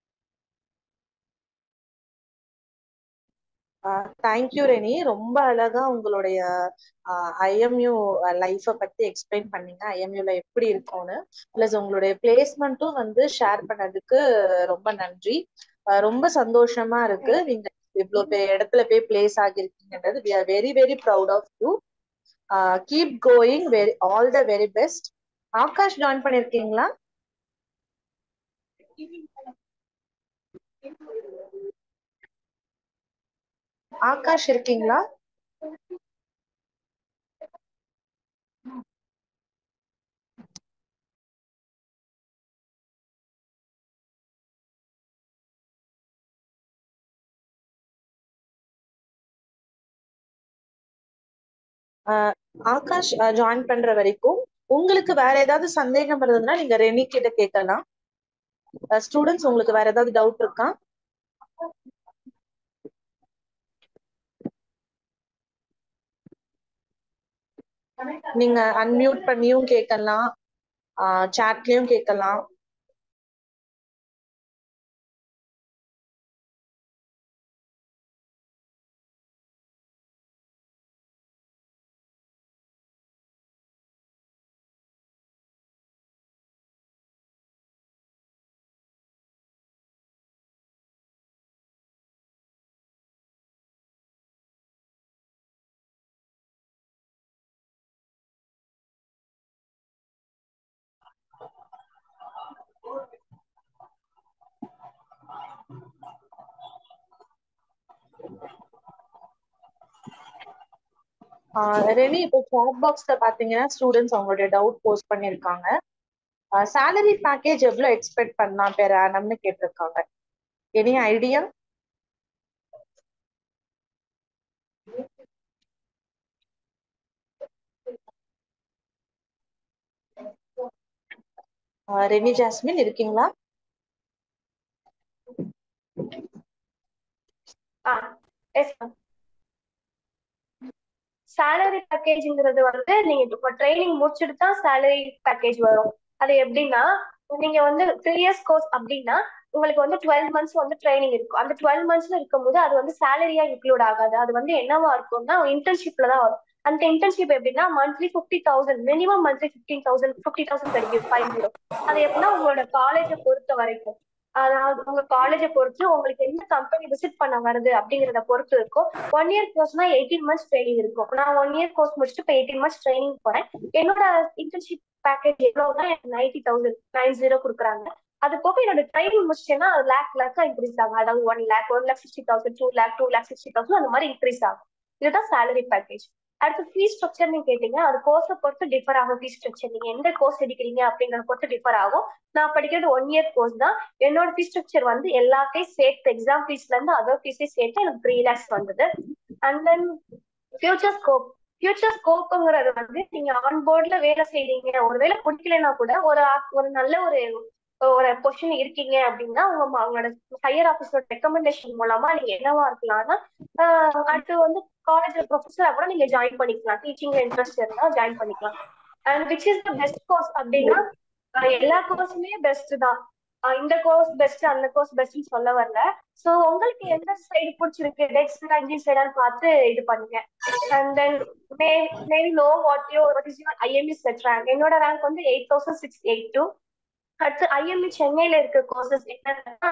தேங்க்யூ ரெனி ரொம்ப அழகா உங்களுடைய ஐஎம்யூ லைஃப பத்தி எக்ஸ்பிளைன் பண்ணீங்க ஐஎம்யூல எப்படி இருக்கும்னு பிளஸ் உங்களுடைய பிளேஸ்மெண்ட்டும் வந்து ஷேர் பண்ணதுக்கு ரொம்ப நன்றி ரொம்ப சந்தோஷமா இருக்கு நீங்க இவ்வளவு பே இடத்துல போய் பிளேஸ் ஆகிருக்கீங்கன்றது we are very very proud of you keep going very all the very best Akash join பண்ணிருக்கீங்களா ஆகாஷ் இருக்கீங்களா ஆகாஷ் ஜாயின் பண்ற வரைக்கும் உங்களுக்கு வேற ஏதாவது சந்தேகம் இருந்ததுன்னா நீங்க ரெனி கிட்ட கேட்கலாம் ஸ்டூடெண்ட்ஸ் உங்களுக்கு வேற ஏதாவது டவுட் இருக்கா நீங்க அன்மியூட் பண்ணியும் கேட்கலாம் சாட்லயும் கேட்கலாம் ரெனி இப்போ சாட் பாக்ஸ்ல பாத்தீங்கன்னா ஸ்டூடெண்ட்ஸ் அவங்களுடைய டவுட் போஸ்ட் பண்ணிருக்காங்க சேலரி பேக்கேஜ் எவ்வளவு எக்ஸ்பெக்ட் பண்ணலாம் பேர் ஆனம்னு கேட்டிருக்காங்க எனி ஐடியா ரெனி ஜாஸ்மின் இருக்கீங்களா ஆ எஸ் மேம் சேலரி பேக்கேஜ்ங்கிறது வந்து நீங்க இப்போ ட்ரைனிங் முடிச்சுட்டு தான் சேலரி பேக்கேஜ் வரும் அது எப்படின்னா நீங்க வந்து த்ரீ இயர்ஸ் கோர்ஸ் அப்படின்னா உங்களுக்கு வந்து டுவெல் மந்த்ஸ் வந்து ட்ரைனிங் இருக்கும் அந்த டுவெல் மந்த்ஸ்ல இருக்கும்போது அது வந்து சேலரியா இன்க்ளூட் ஆகாது அது வந்து என்னவா இருக்கும்னா இன்டர்ன்ஷிப்ல தான் வரும் அந்த இன்டர்ன்ஷிப் எப்படின்னா monthly fifty thousand minimum monthly fifteen thousand fifty thousand கிடைக்கும் ஃபைவ் ஜீரோ அது எப்படின்னா உங்களோட காலேஜை பொறுத்த வரைக்கும் அதாவது உங்க காலேஜை பொறுத்து உங்களுக்கு எந்த கம்பெனி விசிட் பண்ண வருது அப்படிங்கறத பொறுத்து இருக்கும் ஒன் இயர் கோர்ஸ்னா எயிட்டீன் மந்த்ஸ் ட்ரைனிங் இருக்கும் நான் ஒன் இயர் கோர்ஸ் முடிச்சுட்டு இப்போ எயிட்டீன் மந்த்ஸ் ட்ரைனிங் போறேன் என்னோட இன்டர்ன்ஷிப் பேக்கேஜ் எவ்வளவுனா எனக்கு நைன்டி தௌசண்ட் நைன் ஜீரோ கொடுக்குறாங்க அது போக என்னோட ட்ரைனிங் முடிச்சேன்னா அது லேக் லேக்கா இன்க்ரீஸ் ஆகும் அதாவது one lakh one lakh sixty thousand two lakh two lakh sixty thousand அந்த மாதிரி இன்க்ரீஸ் ஆகும் இதுதான் சேலரி பேக்கேஜ் அடுத்து ஃபீஸ் ஸ்ட்ரக்சர் நீங்க கேட்டீங்க அது கோர்ஸை பொறுத்து டிஃபர் ஆகும் ஃபீஸ் ஸ்ட்ரக்சர் நீங்க எந்த கோர்ஸ் எடுக்கிறீங்க அப்படிங்கறத பொறுத்து டிஃபர் ஆகும் நான் படிக்கிறது ஒன் இயர் கோர்ஸ் தான் என்னோட ஃபீஸ் ஸ்ட்ரக்சர் வந்து எல்லாத்தையும் சேர்த்து எக்ஸாம் ஃபீஸ்ல இருந்து அதர் ஃபீஸையும் சேர்த்து எனக்கு த்ரீ லேக்ஸ் வந்தது and then future scope future ஸ்கோப்புங்கிறது வந்து நீங்க ஆன் போர்ட்ல வேலை செய்றீங்க ஒருவேளை பிடிக்கலன்னா கூட ஒரு ஒரு நல்ல ஒரு ஒரு பொசிஷன் இருக்கீங்க அப்படின்னா உங்க அவங்களோட ஹையர் ஆஃபீஸோட ரெக்கமெண்டேஷன் மூலமா நீங்க என்னவா இருக்கலாம்னா அடுத்து வந்து காலேஜ்ல ப்ரொஃபஸரா கூட நீங்க ஜாயின் பண்ணிக்கலாம் டீச்சிங்ல இன்ட்ரெஸ்ட் இருந்தா ஜாயின் பண்ணிக்கலாம் and which is the best course அப்படின்னா எல்லா கோர்ஸுமே பெஸ்ட் தான் இந்த கோர்ஸ் பெஸ்ட் அந்த கோர்ஸ் பெஸ்ட்னு சொல்ல வரல சோ உங்களுக்கு எந்த சைடு பிடிச்சிருக்கு டெக்ஸ் அஞ்சு சைடான்னு பார்த்து இது பண்ணுங்க and then may maybe know what you what is your IME CET rank என்னோட ரேங்க் வந்து eight thousand six eight two அடுத்து ஐஎம்இ சென்னையில இருக்க கோர்சஸ் என்னன்னா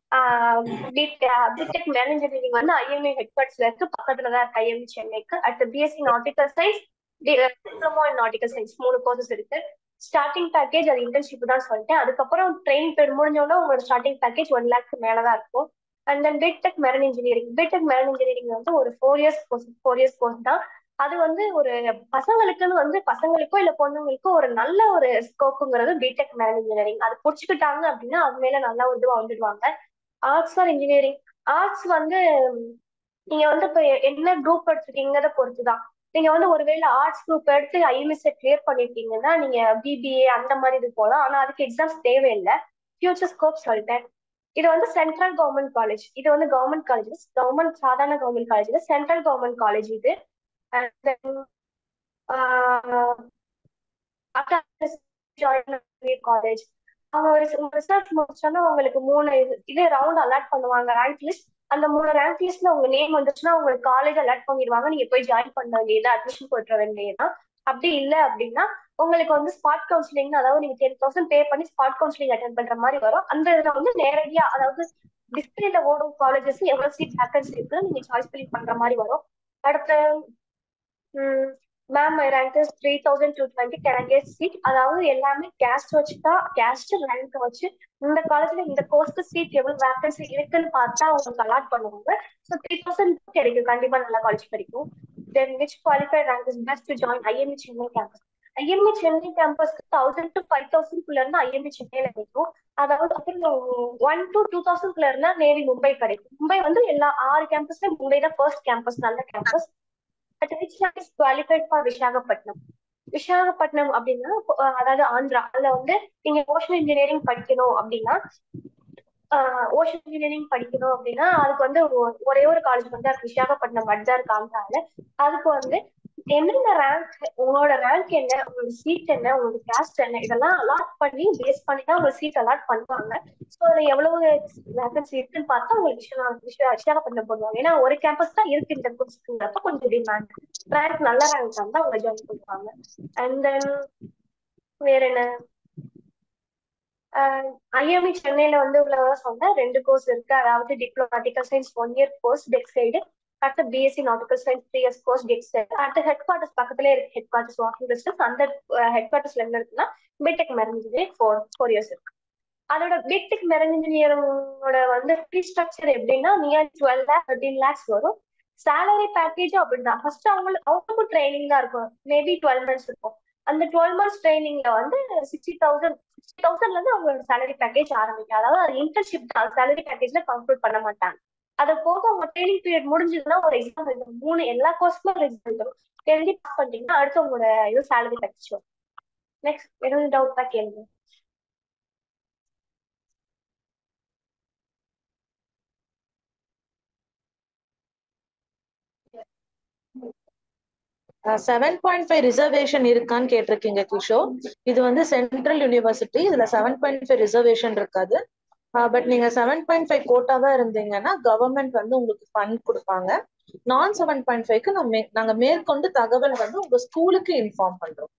பிடெக் மேனேஜரிங் வந்து ஐஎம்இ ஹெட் குவார்டர்ஸ்ல இருக்கு பக்கத்துல தான் இருக்கு ஐஎம்இ சென்னைக்கு அடுத்து BSc nautical science diploma in nautical science மூணு கோர்சஸ் இருக்கு ஸ்டார்டிங் பேக்கேஜ் அது இன்டர்ன்ஷிப் தான் சொல்லிட்டேன் அதுக்கப்புறம் ட்ரெயின் பேர் முடிஞ்சோன்னா உங்களோட ஸ்டார்டிங் பேக்கேஜ் ஒன் லேக் மேலதான் இருக்கும் and then BTech marine engineering BTech marine engineering வந்து ஒரு four years course four years course தான் அது வந்து ஒரு பசங்களுக்குன்னு வந்து பசங்களுக்கோ இல்ல பொண்ணுங்களுக்கோ ஒரு நல்ல ஒரு ஸ்கோப்புங்கிறது பிடெக் மெரன் இன்ஜினியரிங் அது புடிச்சுக்கிட்டாங்க அப்படின்னா அது மேல நல்லா ஒரு இதுவா வந்துடுவாங்க ஆர்ட்ஸ் ஆர் இன்ஜினியரிங் ஆர்ட்ஸ் வந்து நீங்க வந்து இப்ப என்ன குரூப் எடுத்துருக்கீங்கிறத பொறுத்துதான் நீங்க வந்து ஒருவேளை ஆர்ட்ஸ் குரூப் எடுத்து ஐஎம்எஸ் கிளியர் பண்ணிருக்கீங்கன்னா நீங்க பிபிஏ அந்த மாதிரி இது போகலாம் ஆனா அதுக்கு எக்ஸாம்ஸ் தேவையில்லை ஃபியூச்சர் ஸ்கோப் சொல்லிட்டேன் இது வந்து சென்ட்ரல் கவர்மெண்ட் காலேஜ் இது வந்து கவர்மெண்ட் காலேஜஸ் கவர்மெண்ட் சாதாரண கவர்மெண்ட் காலேஜ் இது சென்ட்ரல் கவர்மெண்ட் காலேஜ் இது காலேஜ் அவங்க ஒரு ரிசர்ச் முடிச்சோன்னா உங்களுக்கு மூணு இது இது ரவுண்ட் அலாட் பண்ணுவாங்க ரேங்க் லிஸ்ட் அந்த மூணு ரேங்க் லிஸ்ட்ல உங்க நேம் வந்துச்சுன்னா உங்களுக்கு காலேஜ் அலாட் பண்ணிடுவாங்க நீங்க போய் ஜாயின் பண்ண வேண்டியது அட்மிஷன் போட்டுற வேண்டியதுதான் அப்படி இல்லை அப்படின்னா உங்களுக்கு வந்து ஸ்பாட் கவுன்சிலிங் அதாவது நீங்க டென் தௌசண்ட் பே பண்ணி ஸ்பாட் கவுன்சிலிங் அட்டன் பண்ற மாதிரி வரும் அந்த இதுல வந்து நேரடியா அதாவது டிஸ்பிளேல ஓடும் காலேஜஸ் எவ்வளவு சீட் வேக்கன்சி இருக்குன்னு நீங்க சாய்ஸ் ஃபில் பண்ற மாதிரி வரும் அடுத்து ma'am my rank is three thousand two twenty can seat அதாவது எல்லாமே கேஸ்ட் வச்சுட்டா கேஸ்ட் ரேங்க் வச்சு இந்த காலேஜ்ல இந்த கோர்ஸ்க்கு சீட் எவ்வளவு வேக்கன்சி இருக்குன்னு பார்த்தா உங்களுக்கு அலாட் பண்ணுவாங்க ஸோ த்ரீ தௌசண்ட் கிடைக்கும் கண்டிப்பா நல்ல காலேஜ் கிடைக்கும் then which qualified rank is best to join IME Chennai campus IME Chennai கேம்பஸ்க்கு தௌசண்ட் டு ஃபைவ் தௌசண்ட் குள்ள இருந்து ஐஎம்இ சென்னையில கிடைக்கும் அதாவது அப்புறம் ஒன் டு டூ தௌசண்ட் குள்ள இருந்தா நேவி மும்பை கிடைக்கும் மும்பை வந்து எல்லா ஆறு கேம்பஸ்ல மும்பை தான் ஃபர்ஸ்ட் கேம்பஸ் நல்ல campus but which is qualified for Visakhapatnam Visakhapatnam அப்படின்னா அதாவது ஆந்திரா அதுல வந்து நீங்க ஓஷன் இன்ஜினியரிங் படிக்கணும் அப்படின்னா ஓஷன் இன்ஜினியரிங் படிக்கணும் அப்படின்னா அதுக்கு வந்து ஒரே ஒரு காலேஜ் வந்து அது விசாகப்பட்டினம் மட்டும் தான் இருக்கு ஆந்திரால அதுக்கு வந்து என்னென்ன ரேங்க் உங்களோட ரேங்க் என்ன உங்களோட சீட் என்ன உங்களோட கேஸ்ட் என்ன இதெல்லாம் அலாட் பண்ணி பேஸ் பண்ணி தான் உங்க சீட் அலாட் பண்ணுவாங்க ஸோ அதுல எவ்வளவு வேகன்சி இருக்குன்னு பார்த்தா உங்களுக்கு விஷயம் விசாகப்பட்டினம் போடுவாங்க ஏன்னா ஒரு கேம்பஸ் தான் இருக்கு இந்த கோர்ஸ்க்குங்கிறப்ப கொஞ்சம் டிமாண்ட் ரேங்க் நல்ல ரேங்க் தான் அவங்க ஜாயின் பண்ணுவாங்க அண்ட் தென் வேற என்ன ஐஎம்இ சென்னையில வந்து உள்ளதா சொன்னேன் ரெண்டு கோர்ஸ் இருக்கு அதாவது diploma nautical science one year course deck side அடுத்து BSc nautical science three years course deck side அடுத்து ஹெட் குவார்டர்ஸ் பக்கத்துல இருக்கு ஹெட் குவார்டர்ஸ் வாக்கிங் டிஸ்டன்ஸ் அந்த ஹெட் குவார்டர்ஸ்ல என்ன இருக்குன்னா BTech marine engineering four four years இருக்கு அதோட பிடெக் மெரன் இன்ஜினியரிங்கோட வந்து ஃபீ ஸ்ட்ரக்சர் எப்படின்னா near twelve lakh thirteen lakhs வரும் சேலரி பேக்கேஜும் அப்படிதான் ஃபர்ஸ்ட் அவங்களுக்கு அவங்களுக்கும் ட்ரைனிங் தான் இருக்கும் மேபி டுவெல் மந்த்ஸ் இருக்கும் அந்த டுவெல் மந்த்ஸ் ட்ரைனிங்ல வந்து சிக்ஸ்டி தௌசண்ட் சிக்ஸ்டி தௌசண்ட்ல இருந்து அவங்களோட சேலரி பேக்கேஜ் ஆரம்பிக்கும் அதாவது அது இன்டர்ன்ஷிப் தான் சேலரி பேக்கேஜ்ல கன்க்ளூட் பண்ண மாட்டாங்க அது போக அவங்க ட்ரைனிங் பீரியட் முடிஞ்சதுன்னா ஒரு எக்ஸாம் எழுதணும் மூணு எல்லா கோர்ஸ்க்குமே ஒரு எக்ஸாம் எழுதணும் எழுதி பாஸ் பண்ணிட்டீங்கன்னா அடுத்து உங்களோட இது சேலரி பேக்கேஜ் வரும் நெக்ஸ்ட் எதுவும் டவுட் தான் கேளுங்க செவன் பாயிண்ட் ஃபைவ் ரிசர்வேஷன் இருக்கான்னு கேட்டிருக்கீங்க கிஷோர் இது வந்து சென்ட்ரல் யூனிவர்சிட்டி இதுல செவன் பாயிண்ட் ஃபைவ் ரிசர்வேஷன் இருக்காது பட் நீங்க செவன் பாயிண்ட் ஃபைவ் கோட்டாவா இருந்தீங்கன்னா கவர்மெண்ட் வந்து உங்களுக்கு ஃபண்ட் கொடுப்பாங்க நான் செவன் பாயிண்ட் ஃபைவ்க்கு நம்ம நாங்க மேற்கொண்டு தகவல் வந்து உங்க ஸ்கூலுக்கு இன்ஃபார்ம் பண்றோம்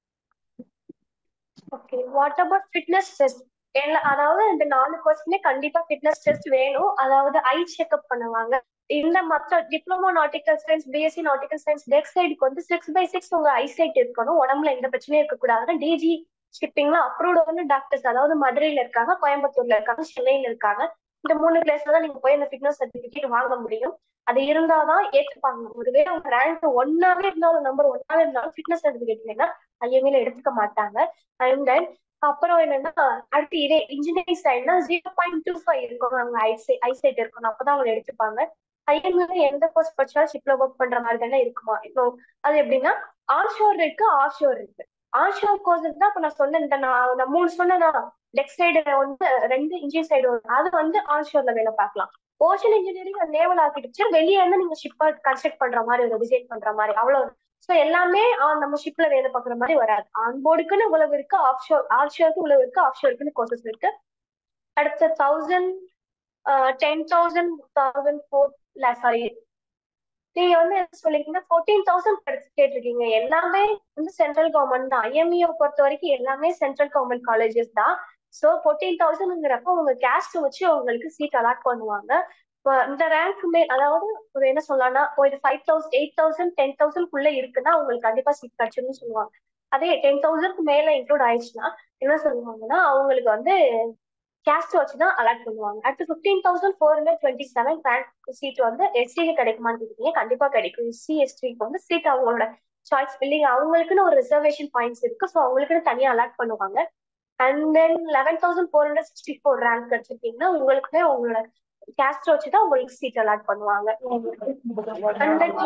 okay what about fitness test அதாவது இந்த நாலு கொஸ்டினே கண்டிப்பா ஃபிட்னஸ் டெஸ்ட் வேணும் அதாவது ஐ செக்அப் பண்ணுவாங்க இந்த மற்ற diploma nautical science BSc nautical science tech சைடுக்கு வந்து சிக்ஸ் பை சிக்ஸ் உங்க ஐசைட் இருக்கணும் உடம்புல எந்த பிரச்சனையும் இருக்கக்கூடாதுன்னு டிஜி ஷிப்பிங்ல அப்ரூவ்டு வந்து டாக்டர்ஸ் அதாவது மதுரையில இருக்காங்க கோயம்புத்தூர்ல இருக்காங்க சென்னையில இருக்காங்க இந்த மூணு பிளேஸ்ல தான் நீங்க போய் அந்த ஃபிட்னஸ் சர்டிபிகேட் வாங்க முடியும் அது இருந்தாதான் ஏத்துப்பாங்க ஒருவேளை உங்க ரேங்க் ஒன்னாவே இருந்தாலும் நம்பர் ஒன்னாவே இருந்தாலும் ஃபிட்னஸ் சர்டிபிகேட் வேணா ஐஎம்ஏல எடுத்துக்க மாட்டாங்க அண்ட் தென் அப்புறம் என்னன்னா அடுத்து இதே இன்ஜினியரிங் சைட்னா ஜீரோ பாயிண்ட் டூ ஃபைவ் இருக்கணும் அவங்க ஐசை ஐசைட் இருக்கணும் அப்பதான் அவங்க எடுத்துப்பாங்க ஐஎம்ஏல எந்த கோர்ஸ் படிச்சாலும் ஷிப்ல ஒர்க் பண்ற மாதிரி தானே இருக்குமா இப்போ அது எப்படின்னா ஆன்ஷோர் இருக்கு ஆஃப்ஷோர் இருக்கு ஆன்ஷோர் கோர்ஸ் தான் இப்ப நான் சொன்னேன் இந்த நான் நான் மூணு சொன்னேன்னா டெக் சைடு வந்து ரெண்டு இன்ஜினியர் சைடு அது வந்து ஆன்ஷோர்ல வேலை பார்க்கலாம் ஓஷன் இன்ஜினியரிங் நேவல் ஆர்கிடெக்சர் வெளியே இருந்து நீங்க ஷிப்பை கன்ஸ்ட்ரக்ட் பண்ற மாதிரி ஒரு டிசைன் பண்ற மாதிரி அவ்வளவு ஸோ எல்லாமே நம்ம ஷிப்ல வேலை பார்க்குற மாதிரி வராது ஆன் போர்டுக்குன்னு இவ்வளவு இருக்கு ஆஃப் ஷோர் ஆஃப் ஷோருக்கு இவ்வளவு இருக்கு ஆஃப் ஷோருக்குன்னு கோர்சஸ் இருக்கு அடுத்த thousand ten thousand thousand four sorry நீங்க வந்து என்ன சொல்லிருக்கீங்க ஃபோர்டீன் தௌசண்ட் கேட்டிருக்கீங்க எல்லாமே வந்து சென்ட்ரல் கவர்மெண்ட் தான் ஐஎம்இஓ பொறுத்த வரைக்கும் எல்லாமே சென்ட்ரல் கவர்மெண்ட் காலேஜஸ் தான் ஸோ ஃபோர்டீன் தௌசண்ட்ங்கிறப்ப உங்க கேஸ்ட் வச்சு உங்களுக்கு சீட் அலாட் பண்ணுவாங்க இந்த ரேங்க்குமே அதாவது ஒரு என்ன சொல்லலாம்னா ஒரு five thousand eight thousand ten தௌசண்ட்குள்ள இருக்குன்னா உங்களுக்கு கண்டிப்பா சீட் கிடைச்சிருன்னு சொல்லுவாங்க அதே டென் தௌசண்ட்க்கு மேல இன்க்ளூட் ஆயிடுச்சுன்னா என்ன சொல்லுவாங்கன்னா அவங்களுக்கு வந்து கேஸ்ட் வச்சு தான் அலாட் பண்ணுவாங்க அடுத்து fifteen thousand four hundred twenty seven rank seat வந்து எஸ்டிக்கு கிடைக்குமான்னு கேட்டீங்க கண்டிப்பா கிடைக்கும் எஸ்சி எஸ்டிக்கு வந்து சீட் அவங்களோட சாய்ஸ் பில்லிங் அவங்களுக்குன்னு ஒரு ரிசர்வேஷன் பாயிண்ட்ஸ் இருக்கு ஸோ அவங்களுக்குன்னு தனியா அலாட் பண்ணுவாங்க and then eleven thousand four hundred sixty four rank கிடைச்சிருக்கீங்கன்னா உங்களுக்குமே உங்களோட கேஸ்ட் வச்சு தான் உங்களுக்கு சீட் அலாட் பண்ணுவாங்க அண்ட் தென்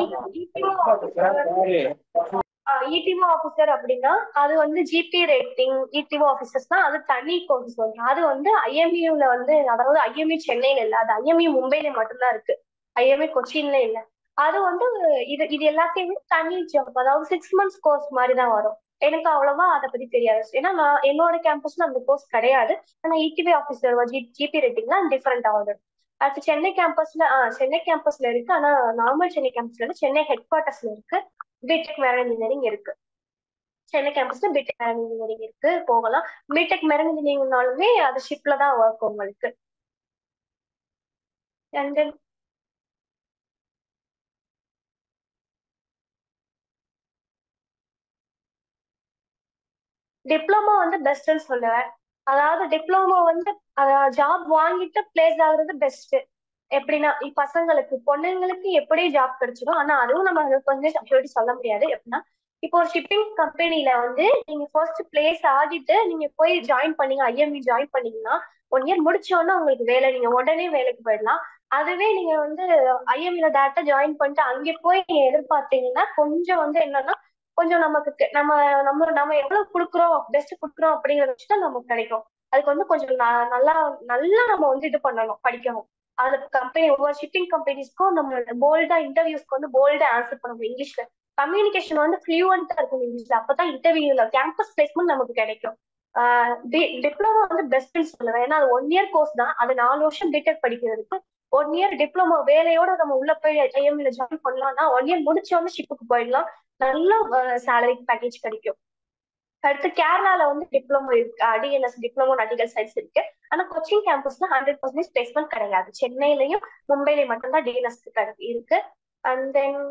இடிஓ ஆஃபீஸர் அப்படின்னா அது வந்து ஜிபி ரேட்டிங் இடிஓ ஆஃபீஸர்ஸ் தான் அது தனி கோர்ஸ் சொல்றேன் அது வந்து ஐஎம்யூல வந்து அதாவது ஐஎம்யூ சென்னையில இல்ல அது ஐஎம்யூ மும்பைல மட்டும்தான் இருக்கு ஐஎம்யூ கொச்சின்ல இல்ல அது வந்து இது இது எல்லாத்தையுமே தனி ஜாப் அதாவது சிக்ஸ் மந்த்ஸ் கோர்ஸ் மாதிரி தான் வரும் எனக்கு அவ்வளவா அதை பத்தி தெரியாது ஏன்னா நான் என்னோட கேம்பஸ்ல அந்த கோர்ஸ் கிடையாது ஆனா இடிவி ஆஃபீஸர் ஜி ஜிபி ரேட்டிங்லாம் டிஃப்ரெண்ட் ஆகுது அடுத்து சென்னை கேம்பஸ்ல ஆஹ் சென்னை கேம்பஸ்ல இருக்கு ஆனா நார்மல் சென்னை கேம்பஸ்ல இருக்கு சென்னை ஹெட் குவார்டர்ஸ்ல இருக்கு பிடெக் மேரன் இன்ஜினியரிங் இருக்கு சென்னை கேம்பஸ்ல பிடெக் மேரன் இன்ஜினியரிங் இருக்கு போகலாம் பிடெக் மேரன் இன்ஜினியரிங்னாலுமே அது ஷிப்ல தான் ஒர்க் உங்களுக்கு அண்ட் தென் டிப்ளமோ வந்து பெஸ்ட்னு சொல்லுவேன் அதாவது டிப்ளமோ வந்து ஜாப் வாங்கிட்டு பிளேஸ் ஆகுறது பெஸ்ட் எப்படின்னா பசங்களுக்கு பொண்ணுங்களுக்கு எப்படி ஜாப் கிடைச்சிடும் ஆனா அதுவும் நம்ம கொஞ்சம் அப்சர்ட்டி சொல்ல முடியாது எப்படின்னா இப்போ ஒரு ஷிப்பிங் கம்பெனில வந்து நீங்க ஃபர்ஸ்ட் பிளேஸ் ஆகிட்டு நீங்க போய் ஜாயின் பண்ணீங்க ஐஎம்இ ஜாயின் பண்ணீங்கன்னா ஒன் இயர் முடிச்சோன்னா உங்களுக்கு வேலை நீங்க உடனே வேலைக்கு போயிடலாம் அதுவே நீங்க வந்து ஐஎம்இல டேரக்டா ஜாயின் பண்ணிட்டு அங்கே போய் நீங்க எதிர்பார்த்தீங்கன்னா கொஞ்சம் வந்து என்னன்னா கொஞ்சம் நமக்கு நம்ம நம்ம நம்ம எவ்வளவு கொடுக்குறோம் பெஸ்ட் கொடுக்குறோம் அப்படிங்கறத வச்சுதான் நமக்கு கிடைக்கும் அதுக்கு வந்து கொஞ்சம் நல்லா நல்லா நம்ம வந்து இது பண்ணணும் படிக்கணும் அதுல கம்பெனி ஒவ்வொரு ஷிப்பிங் கம்பெனிஸ்க்கும் நம்ம போல்டா இன்டர்வியூஸ்க்கு வந்து போல்டா ஆன்சர் பண்ணணும் இங்கிலீஷ்ல கம்யூனிகேஷன் வந்து ஃப்ளூவெண்டா இருக்கும் இங்கிலீஷ்ல அப்பதான் இன்டர்வியூல கேம்பஸ் பிளேஸ்மெண்ட் நமக்கு கிடைக்கும் டிப்ளமோ வந்து பெஸ்ட்னு சொல்லுவேன் ஏன்னா அது ஒன் இயர் கோர்ஸ் தான் அது நாலு வருஷம் பிடெக் படிக்கிறதுக்கு ஒன் இயர் டிப்ளமோ வேலையோட நம்ம உள்ள போய் ஐஎம்ல ஜாயின் பண்ணலாம்னா ஒன் இயர் முடிச்சோன்னு ஷிப்புக்கு போயிடலாம் நல்ல சேலரி பேக்கேஜ் கிடைக்கும் அடுத்து கேரளால வந்து டிப்ளமோ இருக்கு டிஎன்எஸ் டிப்ளமோ நடிகல் சயின்ஸ் இருக்கு ஆனா கொச்சின் கேம்பஸ்ல ஹண்ட்ரட் பர்சன்டேஜ் பிளேஸ்மெண்ட் கிடையாது சென்னையிலயும் மும்பைலயும் மட்டும்தான் டிஎன்எஸ் இருக்கு and then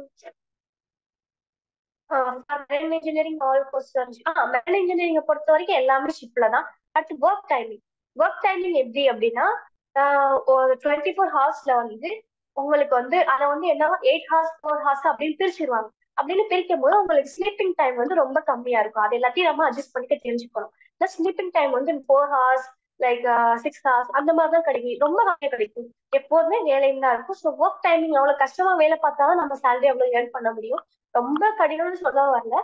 marine engineering all course marine engineering பொறுத்த வரைக்கும் எல்லாமே ஷிப்ல தான் அடுத்து ஒர்க் டைமிங் ஒர்க் டைமிங் எப்படி அப்படின்னா ஒரு டுவெண்ட்டி ஃபோர் ஹவர்ஸ்ல வந்து உங்களுக்கு வந்து அதை வந்து என்ன எயிட் ஹவர்ஸ் ஃபோர் ஹவர்ஸ் அப்படின்னு பிரிச்சிருவாங்க அப்படின்னு பிரிக்கும் போது உங்களுக்கு ஸ்லீப்பிங் டைம் வந்து ரொம்ப கம்மியா இருக்கும் அது எல்லாத்தையும் நம்ம அட்ஜஸ்ட் பண்ணிக்க தெரிஞ்சுக்கணும் இந்த ஸ்லீப்பிங் டைம் வந்து four hours like six hours அந்த மாதிரி தான் கிடைக்கும் ரொம்ப கம்மியா கிடைக்கும் எப்போதுமே வேலையும் தான் இருக்கும் ஸோ ஒர்க் டைமிங் எவ்வளவு கஷ்டமா வேலை பார்த்தாலும் நம்ம சேலரி அவ்வளவு ஏர்ன் பண்ண முடியும் ரொம்ப கடினம்னு சொல்ல வரல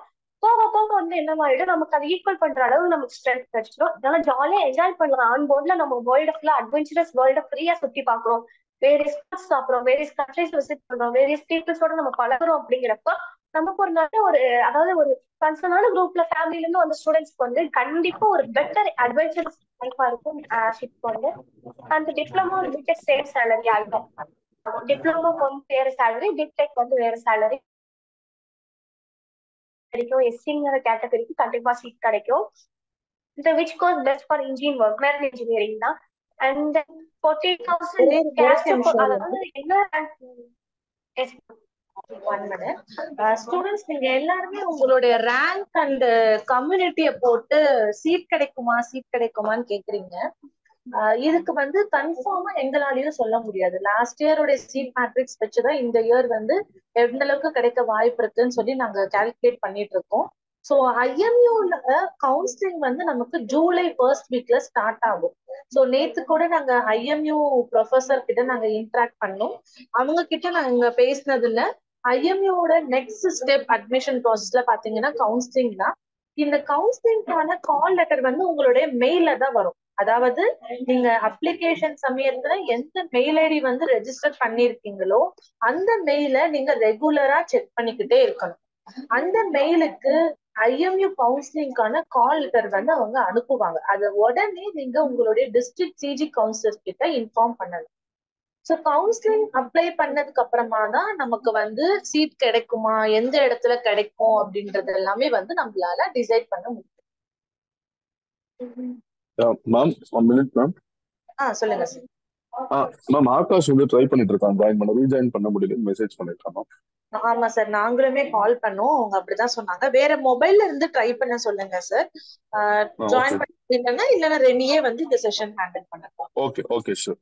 போக போக வந்து என்னவாயிடும் நமக்கு அதை ஈக்குவல் பண்ற அளவு நமக்கு ஸ்ட்ரென்த் கிடைச்சிடும் இதனால ஜாலியா என்ஜாய் பண்ணலாம் ஆன் போர்ட்ல நம்ம வேர்ல்டு ஃபுல்லா அட்வென்ச்சரஸ் வேர்ல்ட ஃப்ரீயா சுத்தி பாக்குறோம் வேரியஸ் ஃபுட்ஸ் சாப்பிடுறோம் வேரியஸ் கண்ட்ரிஸ் விசிட் பண்றோம் வேரியஸ் பீப்புள்ஸோட நம்ம பழகுறோம் அப்படிங்கிறப்ப நமக்கு ஒரு நல்ல ஒரு அதாவது ஒரு கன்சர்னான குரூப்ல ஃபேமிலில இருந்து வந்த ஸ்டூடெண்ட்ஸ்க்கு வந்து கண்டிப்பா ஒரு பெட்டர் அட்வென்ச்சரஸ் லைஃபா இருக்கும் ஷிப் வந்து அந்த டிப்ளமோ பிடெக் சேம் சேலரி ஆகிடும் டிப்ளமோக்கு வந்து வேற சேலரி பிடெக் வந்து வேற சேலரி கிடைக்கும் எஸ்சிங்கிற கேட்டகரிக்கு கண்டிப்பா சீட் கிடைக்கும் இந்த which course best for engineering work marriage engineering தான் அண்ட் ஃபோர்ட்டி ஒரே- தௌசண்ட் ஒரே கேஸ்ட் நிமிஷம் அதாவது என்ன எஸ் ஒன் மினிட் ஸ்டூடெண்ட்ஸ் நீங்க எல்லாருமே உங்களுடைய ரேங்க் அண்ட் கம்யூனிட்டிய போட்டு சீட் கிடைக்குமா சீட் கிடைக்குமான்னு கேக்குறீங்க ஆஹ் இதுக்கு வந்து கன்ஃபார்மா எங்களாலையும் சொல்ல முடியாது லாஸ்ட் இயரோட சீட் மேட்ரிக்ஸ் வச்சுதான் இந்த இயர் வந்து எந்த அளவுக்கு கிடைக்க வாய்ப்பு இருக்குன்னு சொல்லி நாங்க கால்குலேட் பண்ணிட்டு இருக்கோம் ஸோ ஐஎம்யூல கவுன்சிலிங் வந்து நமக்கு ஜூலை ஃபர்ஸ்ட் வீக்ல ஸ்டார்ட் ஆகும் ஸோ நேத்து கூட நாங்க ஐஎம்யூ ப்ரொஃபசர் கிட்ட நாங்க இன்ட்ராக்ட் பண்ணோம் அவங்க கிட்ட நாங்க பேசினதுல ஐஎம்யூட நெக்ஸ்ட் ஸ்டெப் அட்மிஷன் ப்ராசஸ்ல பாத்தீங்கன்னா கவுன்சிலிங் தான் இந்த கவுன்சிலிங்கான கால் லெட்டர் வந்து உங்களுடைய மெயில தான் வரும் அதாவது நீங்க அப்ளிகேஷன் சமயத்துல எந்த மெயில் ஐடி வந்து ரெஜிஸ்டர் பண்ணிருக்கீங்களோ அந்த மெயில நீங்க ரெகுலரா செக் பண்ணிக்கிட்டே இருக்கணும் அந்த மெயிலுக்கு ஐஎம்யூ கவுன்சிலிங்கான கால் லெட்டர் வந்து அவங்க அனுப்புவாங்க அதை உடனே நீங்க உங்களுடைய டிஸ்ட்ரிக்ட் சிஜி கவுன்சிலர் கிட்ட இன்ஃபார்ம் பண்ணணும் ஸோ கவுன்சிலிங் அப்ளை பண்ணதுக்கு அப்புறமா தான் நமக்கு வந்து சீட் கிடைக்குமா எந்த இடத்துல கிடைக்கும் அப்படின்றது எல்லாமே வந்து நம்மளால டிசைட் பண்ண முடியும் மேம் ஒன் மினிட் மேம் ஆ சொல்லுங்க சார் மேம் ஆகாஷ் வந்து ட்ரை பண்ணிட்டு இருக்கான் ஜாயின் பண்ண ரீஜாயின் பண்ண முடியல மெசேஜ் பண்ணிருக்கான் மேம் ஆமா சார் நாங்களுமே கால் பண்ணோம் அவங்க அப்படிதான் சொன்னாங்க வேற மொபைல்ல இருந்து ட்ரை பண்ண சொல்லுங்க சார் ஜாயின் okay. பண்ண இல்லைன்னா இல்லைன்னா ரெனியே வந்து இந்த செஷன் ஹேண்டில் பண்ணட்டும் ஓகே ஓகே ஷூர்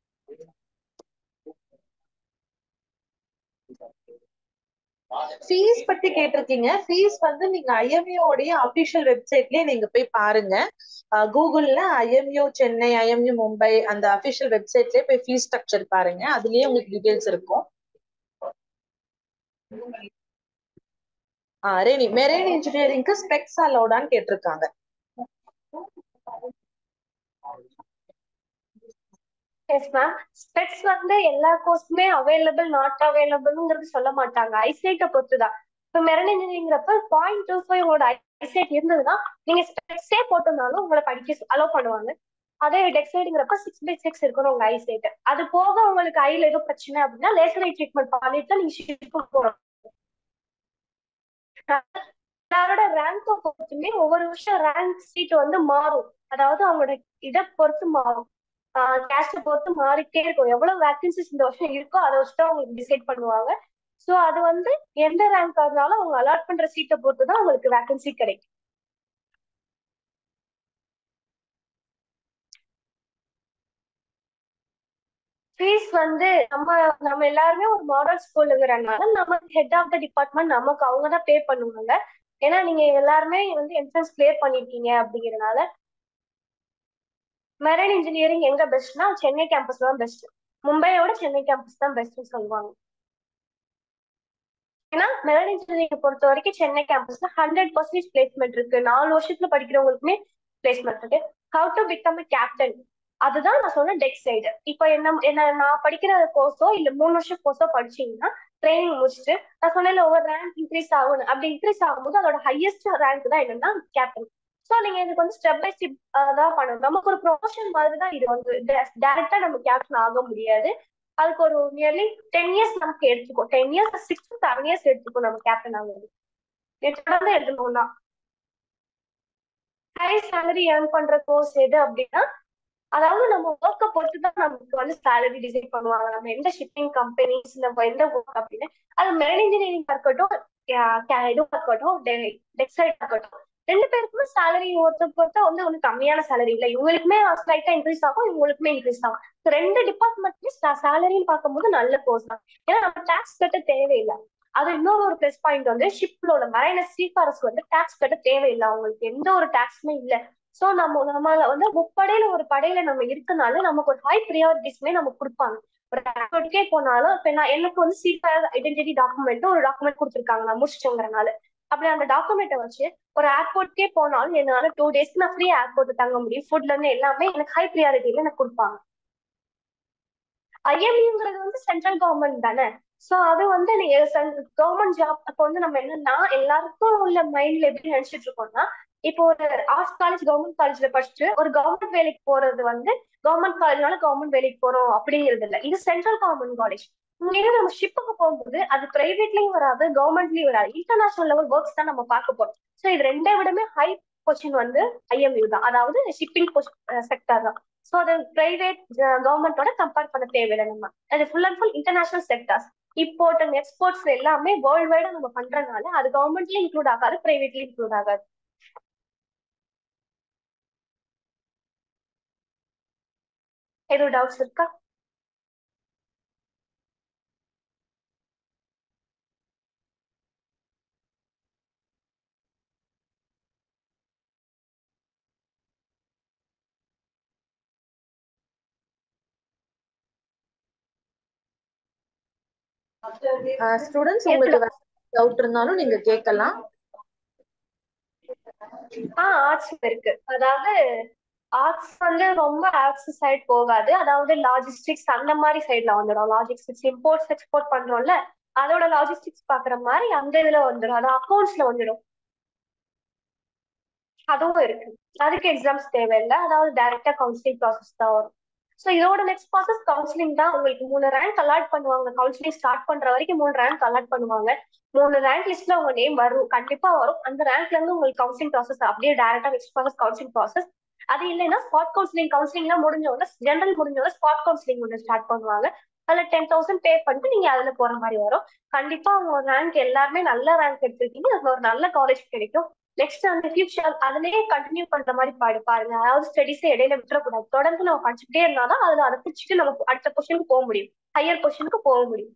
ஃபீஸ் பத்தி கேட்டிருக்கீங்க ஃபீஸ் வந்து நீங்க ஐஎம்யூடைய அபிஷியல் வெப்சைட்லயே நீங்க போய் பாருங்க கூகுள்ல ஐஎம்யூ சென்னை ஐஎம்யூ மும்பை அந்த அபிஷியல் வெப்சைட்லயே போய் ஃபீஸ் ஸ்ட்ரக்சர் பாருங்க அதுலயே உங்களுக்கு டீடைல்ஸ் இருக்கும் ஆ ரெனி மெரைன் இன்ஜினியரிங்க்கு ஸ்பெக்ஸ் அலோடான்னு கேட்டிருக்காங்க எஸ் மேம் ஸ்பெக்ஸ் வந்து எல்லா கோர்ஸுமே அவைலபிள் நாட் அவைலபிள்ங்கிறது சொல்ல மாட்டாங்க ஐசைட்டை பொறுத்துதான் இப்போ மெரன் இன்ஜினியரிங்கிறப்ப பாயிண்ட் டூ ஃபைவ் உங்களோட ஐசைட் இருந்ததுன்னா நீங்க ஸ்பெக்ஸே போட்டிருந்தாலும் உங்களை படிக்க அலோவ் பண்ணுவாங்க அதே டெக்ஸைடுங்கிறப்ப சிக்ஸ் பை சிக்ஸ் இருக்கணும் உங்க ஐசைட் அது போக உங்களுக்கு ஐல ஏதோ பிரச்சனை அப்படின்னா லேசர் ஐ ட்ரீட்மெண்ட் பண்ணிட்டு தான் நீங்க ஷிஃப்ட் போறோம் எல்லாரோட ரேங்கை பொறுத்துமே ஒவ்வொரு வருஷம் ரேங்க் சீட் வந்து மாறும் அதாவது அவங்களோட இதை பொறுத்து மாறும் கேஸ்ட பொறுத்து மாறிட்டே இருக்கும் எவ்வளவு வேகன்சிஸ் இந்த வருஷம் இருக்கோ அதை வச்சு தான் அவங்களுக்கு டிசைட் பண்ணுவாங்க ஸோ அது வந்து எந்த ரேங்க் இருந்தாலும் அவங்க அலாட் பண்ற சீட்டை பொறுத்து தான் அவங்களுக்கு வேகன்சி கிடைக்கும் ஃபீஸ் வந்து நம்ம நம்ம எல்லாருமே ஒரு மாடல் ஸ்கூலுங்கிறனால நம்ம ஹெட் ஆஃப் த டிபார்ட்மெண்ட் நமக்கு அவங்க தான் பே பண்ணுவாங்க ஏன்னா நீங்க எல்லாருமே வந்து என்ட்ரன்ஸ் கிளியர் பண்ணிருக்கீங்க அப்படிங்கறதுனால மெரைன் இன்ஜினியரிங் எங்க பெஸ்ட்னா சென்னை கேம்பஸ் தான் பெஸ்ட் மும்பையோட சென்னை கேம்பஸ் தான் பெஸ்ட்னு சொல்லுவாங்க ஏன்னா மெரைன் இன்ஜினியரிங் பொறுத்த வரைக்கும் சென்னை கேம்பஸ்ல ஹண்ட்ரட் பர்சன்டேஜ் பிளேஸ்மெண்ட் இருக்கு நாலு வருஷத்துல படிக்கிறவங்களுக்குமே பிளேஸ்மெண்ட் இருக்கு ஹவு டு பிகம் கேப்டன் அதுதான் நான் சொன்ன டெக் சைடு இப்போ என்ன என்ன நான் படிக்கிற கோர்ஸோ இல்ல மூணு வருஷம் கோர்ஸோ படிச்சீங்கன்னா ட்ரைனிங் முடிச்சுட்டு நான் சொன்னேன் ஒவ்வொரு ரேங்க் இன்க்ரீஸ் ஆகணும் அப்படி இன்க்ரீஸ் ஆகும்போது அதோட ஹையஸ்ட் ரேங்க் தான் என்னன்னா கேப்டன் ஸோ நீங்க இதுக்கு வந்து ஸ்டெப் பை ஸ்டெப் தான் பண்ணணும் நமக்கு ஒரு ப்ரொமோஷன் மாதிரி தான் இது வந்து டேரக்டா நம்ம கேப்டன் ஆக முடியாது அதுக்கு ஒரு நியர்லி டென் இயர்ஸ் நமக்கு எடுத்துக்கும் ten years six to seven years எடுத்துக்கும் நம்ம கேப்டன் ஆகுது தொடர்ந்து எடுத்துக்கணும்னா ஹை சேலரி ஏர்ன் பண்ற கோர்ஸ் எது அப்படின்னா அதாவது நம்ம ஒர்க்கை பொறுத்து தான் நமக்கு வந்து சேலரி டிசைட் பண்ணுவாங்க நம்ம எந்த ஷிப்பிங் கம்பெனிஸ் நம்ம எந்த ஒர்க் அப்படின்னு அது மெரைன் இன்ஜினியரிங் இருக்கட்டும் இதுவாக இருக்கட்டும் டெக்ஸ்டைல் இருக்கட்டும் ரெண்டு பேருக்குமே சேலரி ஒருத்த பொறுத்த வந்து ஒன்றும் கம்மியான சேலரி இல்லை இவங்களுக்குமே ஸ்லைட்டா இன்க்ரீஸ் ஆகும் இவங்களுக்குமே இன்க்ரீஸ் ஆகும் ரெண்டு டிபார்ட்மெண்ட்லயும் சேலரின்னு பார்க்கும்போது நல்ல கோர்ஸ் தான் ஏன்னா நம்ம டேக்ஸ் கட்ட தேவையில்லை அது இன்னொரு ஒரு பிளஸ் பாயிண்ட் வந்து ஷிப்ல உள்ள மரைன சீஃபாரஸ் வந்து டேக்ஸ் கட்ட தேவையில்லை அவங்களுக்கு எந்த ஒரு டேக்ஸுமே இல்லை சோ நம்ம நம்மள வந்து முப்படையில ஒரு படையில நம்ம இருக்கனால நமக்கு ஒரு ஹை ப்ரியாரிட்டிஸ்மே நமக்கு கொடுப்பாங்க ஒரு ஆக்டிவிட்டிக்கே போனாலும் இப்ப நான் எனக்கு வந்து சீஃபார் ஐடென்டிட்டி டாக்குமெண்ட் ஒரு டாக்குமெண்ட் கொடுத்துருக்காங்க நான் முடிச்சிட்டோங்கிறனால அப்படி அந்த டாக்குமெண்ட்டை வச்சு ஒரு ஏர்போர்ட்கே போனாலும் என்னால டூ டேஸ்க்கு நான் ஃப்ரீ ஏர்போர்ட் தங்க முடியும் ஃபுட்ல இருந்து எல்லாமே எனக்கு ஹை ப்ரியாரிட்டியில எனக்கு கொடுப்பாங்க ஐஎம்யூங்கிறது வந்து சென்ட்ரல் கவர்மெண்ட் தானே சோ அது வந்து நீங்க கவர்மெண்ட் ஜாப் அப்போ வந்து நம்ம என்னன்னா எல்லாருக்கும் உள்ள மைண்ட்ல எப்படி நினைச்சிட்டு இருக்கோம்னா இப்போ ஒரு ஆர்ட்ஸ் காலேஜ் கவர்மெண்ட் காலேஜ்ல படிச்சுட்டு ஒரு கவர்மெண்ட் வேலைக்கு போறது வந்து கவர்மெண்ட் காலேஜ்னால கவர்மெண்ட் வேலைக்கு போறோம் அப்படிங்கிறது இல்ல இது சென்ட்ரல் கவர்மெண்ட் காலேஜ் இங்க நம்ம ஷிப்புக்கு போகும்போது அது பிரைவேட்லயும் வராது கவர்மெண்ட்லயும் வராது இன்டர்நேஷனல் லெவல் ஒர்க்ஸ் தான் நம்ம பார்க்க போறோம் சோ இது ரெண்டே விடமே ஹை கொஸ்டின் வந்து ஐஎம்யூ தான் அதாவது ஷிப்பிங் செக்டர் தான் ஸோ அது பிரைவேட் கவர்மெண்டோட கம்பேர் பண்ண தேவையில்லை நம்ம அது full and full international sectors import and exports world வேர்ல்டு வைடா நம்ம பண்றதுனால அது கவர்மெண்ட்லயும் இன்க்ளூட் ஆகாது பிரைவேட்லயும் இன்க்ளூட் ஆகாது எதுவும் டவுட்ஸ் இருக்கா ஸ்டூடெண்ட்ஸ் உங்களுக்கு வேற டவுட் இருந்தாலும் நீங்க கேட்கலாம் ஆஹ் ஆர்ட்ஸ் இருக்கு அதாவது ஆர்ட்ஸ் வந்து ரொம்ப ஆர்ட்ஸ் சைடு போகாது அதாவது லாஜிஸ்டிக்ஸ் அந்த மாதிரி சைட்ல வந்துடும் லாஜிஸ்டிக்ஸ் இம்போர்ட்ஸ் எக்ஸ்போர்ட் பண்றோம்ல அதோட லாஜிஸ்டிக்ஸ் பாக்குற மாதிரி அந்த இதுல வந்துடும் அது அக்கௌண்ட்ஸ்ல வந்துடும் அதுவும் இருக்கு அதுக்கு எக்ஸாம்ஸ் தேவையில்லை அதாவது டைரக்டா கவுன்சிலிங் ப்ராசஸ் தான் வரும் ஸோ இதோட நெக்ஸ்ட் ப்ராசஸ் கவுன்சிலிங் தான் உங்களுக்கு மூணு ரேங்க் அலாட் பண்ணுவாங்க கவுன்சிலிங் ஸ்டார்ட் பண்ற வரைக்கும் மூணு ரேங்க் அலாட் பண்ணுவாங்க மூணு ரேங்க் லிஸ்ட்ல உங்க நேம் வரும் கண்டிப்பா வரும் அந்த ரேங்க்ல இருந்து உங்களுக்கு கவுன்சிலிங் ப்ராசஸ் அப்படியே டைரக்டா நெக்ஸ்ட் ப்ராசஸ் கவுன்சிலிங் ப்ராசஸ் அது இல்லைன்னா ஸ்பாட் கவுன்சிலிங் கவுன்சிலிங்லாம் முடிஞ்சவங்க ஜென்ரல் முடிஞ்சவங்க ஸ்பாட் கவுன்சிலிங் ஒன்று ஸ்டார்ட் பண்ணுவாங்க அதுல டென் தௌசண்ட் பே பண்ணிட்டு நீங்க அதுல போற மாதிரி வரும் கண்டிப்பா உங்க ரேங்க் எல்லாருமே நல்ல ரேங்க் எடுத்திருக்கீங்க அதுல ஒரு நல்ல காலேஜ் கிடைக்கும் நெக்ஸ்ட் அந்த ஃபியூச்சர் அதுலயே கண்டினியூ பண்ற மாதிரி பாடு பாருங்க அதாவது ஸ்டடிஸை இடையில விட்டுறக்கூடாது தொடர்ந்து நம்ம படிச்சுட்டே இருந்தாதான் அதுல அதை பிடிச்சிட்டு நம்ம அடுத்த கொஸ்டினுக்கு போக முடியும் ஹையர் கொஸ்டினுக்கு போக முடியும்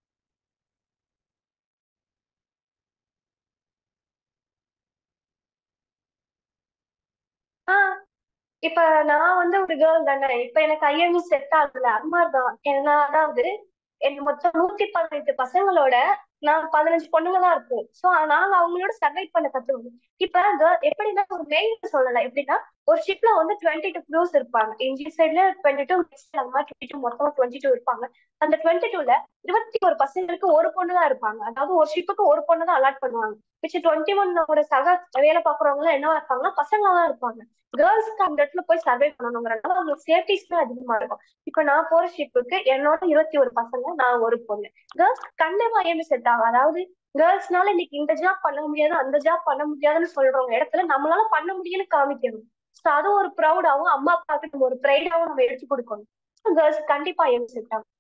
ஆஹ் இப்ப நான் வந்து ஒரு கேர்ள் தானே இப்ப எனக்கு ஐஎம்இ செட் ஆகல அது மாதிரிதான் ஏன்னா அதாவது எனக்கு மொத்தம் நூத்தி பதினெட்டு பசங்களோட நான் பதினஞ்சு பொண்ணுங்க தான் இருக்கும் சோ நாங்க அவங்களோட சர்வை பண்ண கத்துக்கணும் இப்ப girl- எப்படின்னா ஒரு மெயில் சொல்லல எப்படின்னா ஒரு ஷிப்ல வந்து டுவெண்ட்டி டூ க்ரூஸ் இருப்பாங்க இஞ்சி சைட்ல டுவெண்ட்டி டூ அந்த மாதிரி டுவெண்ட்டி டூ மொத்தம் டுவெண்ட்டி டூ இருப்பாங்க அந்த டுவெண்ட்டி டூல இருபத்தி ஒரு பசங்களுக்கு ஒரு பொண்ணு தான் இருப்பாங்க அதாவது ஒரு ஷிப்புக்கு ஒரு பொண்ணு தான் அலாட் பண்ணுவாங்க மிச்சம் டுவெண்ட்டி ஒன்னோட சக வேலை பாக்குறவங்க எல்லாம் என்னவா இருப்பாங்கன்னா பசங்களா தான் இருப்பாங்க கேர்ள்ஸ்க்கு அந்த இடத்துல போய் சர்வே பண்ணணுங்கிறனால அவங்களுக்கு சேஃப்டிஸ்மே அதிகமா இருக்கும் இப்ப நான் போற ஷிப்புக்கு என்னோட இருபத்தி ஒரு பசங்க நான் ஒரு பொண்ணு கேர்ள்ஸ் கண்டிப்பா ஏமே செட் ஆகும் அதாவது கேர்ள்ஸ்னால இன்னைக்கு இந்த ஜாப் பண்ண முடியாது அந்த ஜாப் பண்ண முடியாதுன்னு சொல்றவங்க இடத்துல நம்மளால பண்ண முடியும்னு காமிக்கணும் ஸோ அது ஒரு ப்ரௌடாவும் அம்மா அப்பாவுக்கு நம்ம ஒரு ப்ரைடாவும் நம்ம எடுத்து கொடுக்கணும் கேர்ள்ஸ் கண்டிப்பா ஏமே செட் ஆகும்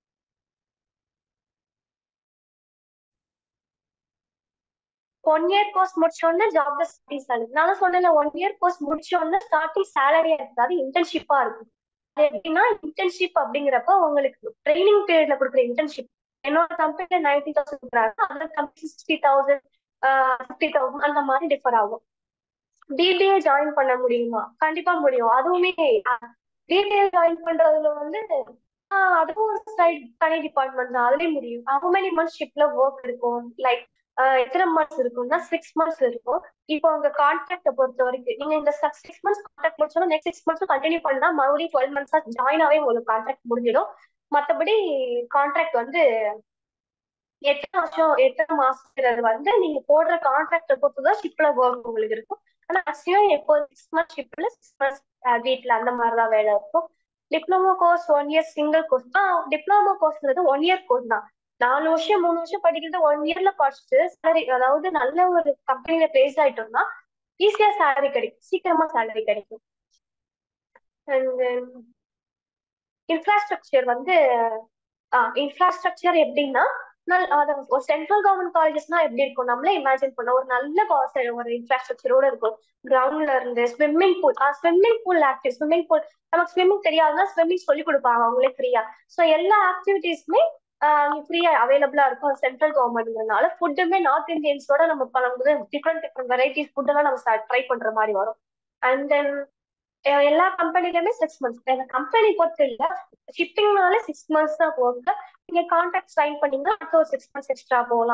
ஒன் இயர் கோர்ஸ் முடிச்ச உடனே ஜாப்ல ஸ்டார்டிங் சேலரி நான் சொன்னேன்ல ஒன் இயர் கோர்ஸ் முடிச்ச உடனே ஸ்டார்டிங் சேலரியா இருக்காது இன்டர்ன்ஷிப்பா இருக்கும் அது எப்படின்னா இன்டர்ன்ஷிப் அப்படிங்கிறப்ப உங்களுக்கு ட்ரைனிங் பீரியட்ல கொடுக்குற இன்டர்ன்ஷிப் என்னோட கம்பெனில நைன்டி தௌசண்ட் கொடுக்குறாங்க other company sixty thousand fifty thousand அந்த மாதிரி டிஃபர் ஆகும் பிபிஏ ஜாயின் பண்ண முடியுமா கண்டிப்பா முடியும் அதுவுமே பிபிஏ ஜாயின் பண்றதுல வந்து ஆஹ் அதுவும் ஒரு சைட் தனி டிபார்ட்மெண்ட் தான் அதுலயும் முடியும் ஹவு மெனி மந்த்ஸ் ஷிப்ல ஒர்க் இருக்கும் லைக் எத்தனை மந்த்ஸ் இருக்கும்னா சிக்ஸ் மந்த்ஸ் இருக்கும் இப்போ உங்க கான்ட்ராக்ட பொறுத்த வரைக்கும் நீங்க இந்த சிக்ஸ் மந்த்ஸ் கான்ட்ராக்ட் முடிச்சாலும் நெக்ஸ்ட் சிக்ஸ் மந்த்ஸ் கண்டினியூ பண்ணா மறுபடியும் டுவெல் மந்த்ஸா ஜாயின் ஆகவே உங்களுக்கு கான்ட்ராக்ட் முடிஞ்சிடும் மத்தபடி கான்ட்ராக்ட் வந்து எத்தனை வருஷம் எத்தனை மாசங்கிறது வந்து நீங்க போடுற கான்ட்ராக்ட பொறுத்து தான் ஷிப்ல ஒர்க் உங்களுக்கு இருக்கும் ஆனா மேக்ஸிமம் எப்போ சிக்ஸ் மந்த்ஸ் ஷிப்ல சிக்ஸ் மந்த்ஸ் வீட்ல அந்த மாதிரிதான் வேலை இருக்கும் diploma course one year single course ஆஹ் டிப்ளமோ கோர்ஸ்ன்றது ஒன் இயர் கோர்ஸ் தான் நாலு வருஷம் மூணு வருஷம் படிக்கிறது ஒன் இயர்ல படிச்சுட்டு சேலரி அதாவது நல்ல ஒரு கம்பெனில பிளேஸ் ஆயிட்டோம்னா ஈஸியா சேலரி கிடைக்கும் சீக்கிரமா சேலரி கிடைக்கும் அண்ட் இன்ஃப்ராஸ்ட்ரக்சர் வந்து இன்ஃப்ராஸ்ட்ரக்சர் எப்படின்னா ஒரு சென்ட்ரல் கவர்மெண்ட் காலேஜஸ்னா எப்படி இருக்கும் நம்மளே இமேஜின் பண்ண ஒரு நல்ல ஒரு இன்ஃப்ராஸ்ட்ரக்சரோட இருக்கும் கிரவுண்ட்ல இருந்து swimming pool swimming pool active swimming pool நமக்கு ஸ்விம்மிங் தெரியாதுன்னா ஸ்விம்மிங் சொல்லி கொடுப்பாங்க அவங்களே ஃப்ரீயா ஸோ எல்லா ஆக்டிவிட்டிஸுமே ஃப்ரீயா அவைலபிளா இருக்கும் சென்ட்ரல் கவர்மெண்ட்னால ஃபுட்டுமே நார்த் இந்தியன்ஸோட நம்ம பண்ணும்போது டிஃப்ரெண்ட் டிஃப்ரெண்ட் வெரைட்டிஸ் ஃபுட் எல்லாம் நம்ம ட்ரை பண்ற மாதிரி வரும் அண்ட் தென் எல்லா கம்பெனிலுமே சிக்ஸ் மந்த்ஸ் அந்த கம்பெனி பொறுத்து இல்ல ஷிப்பிங்னாலே சிக்ஸ் மந்த்ஸ் தான் ஒர்க் நீங்க கான்ட்ராக்ட் சைன் பண்ணீங்கன்னா அடுத்த ஒரு சிக்ஸ் மந்த்ஸ் எக்ஸ்ட்ரா போகலாம்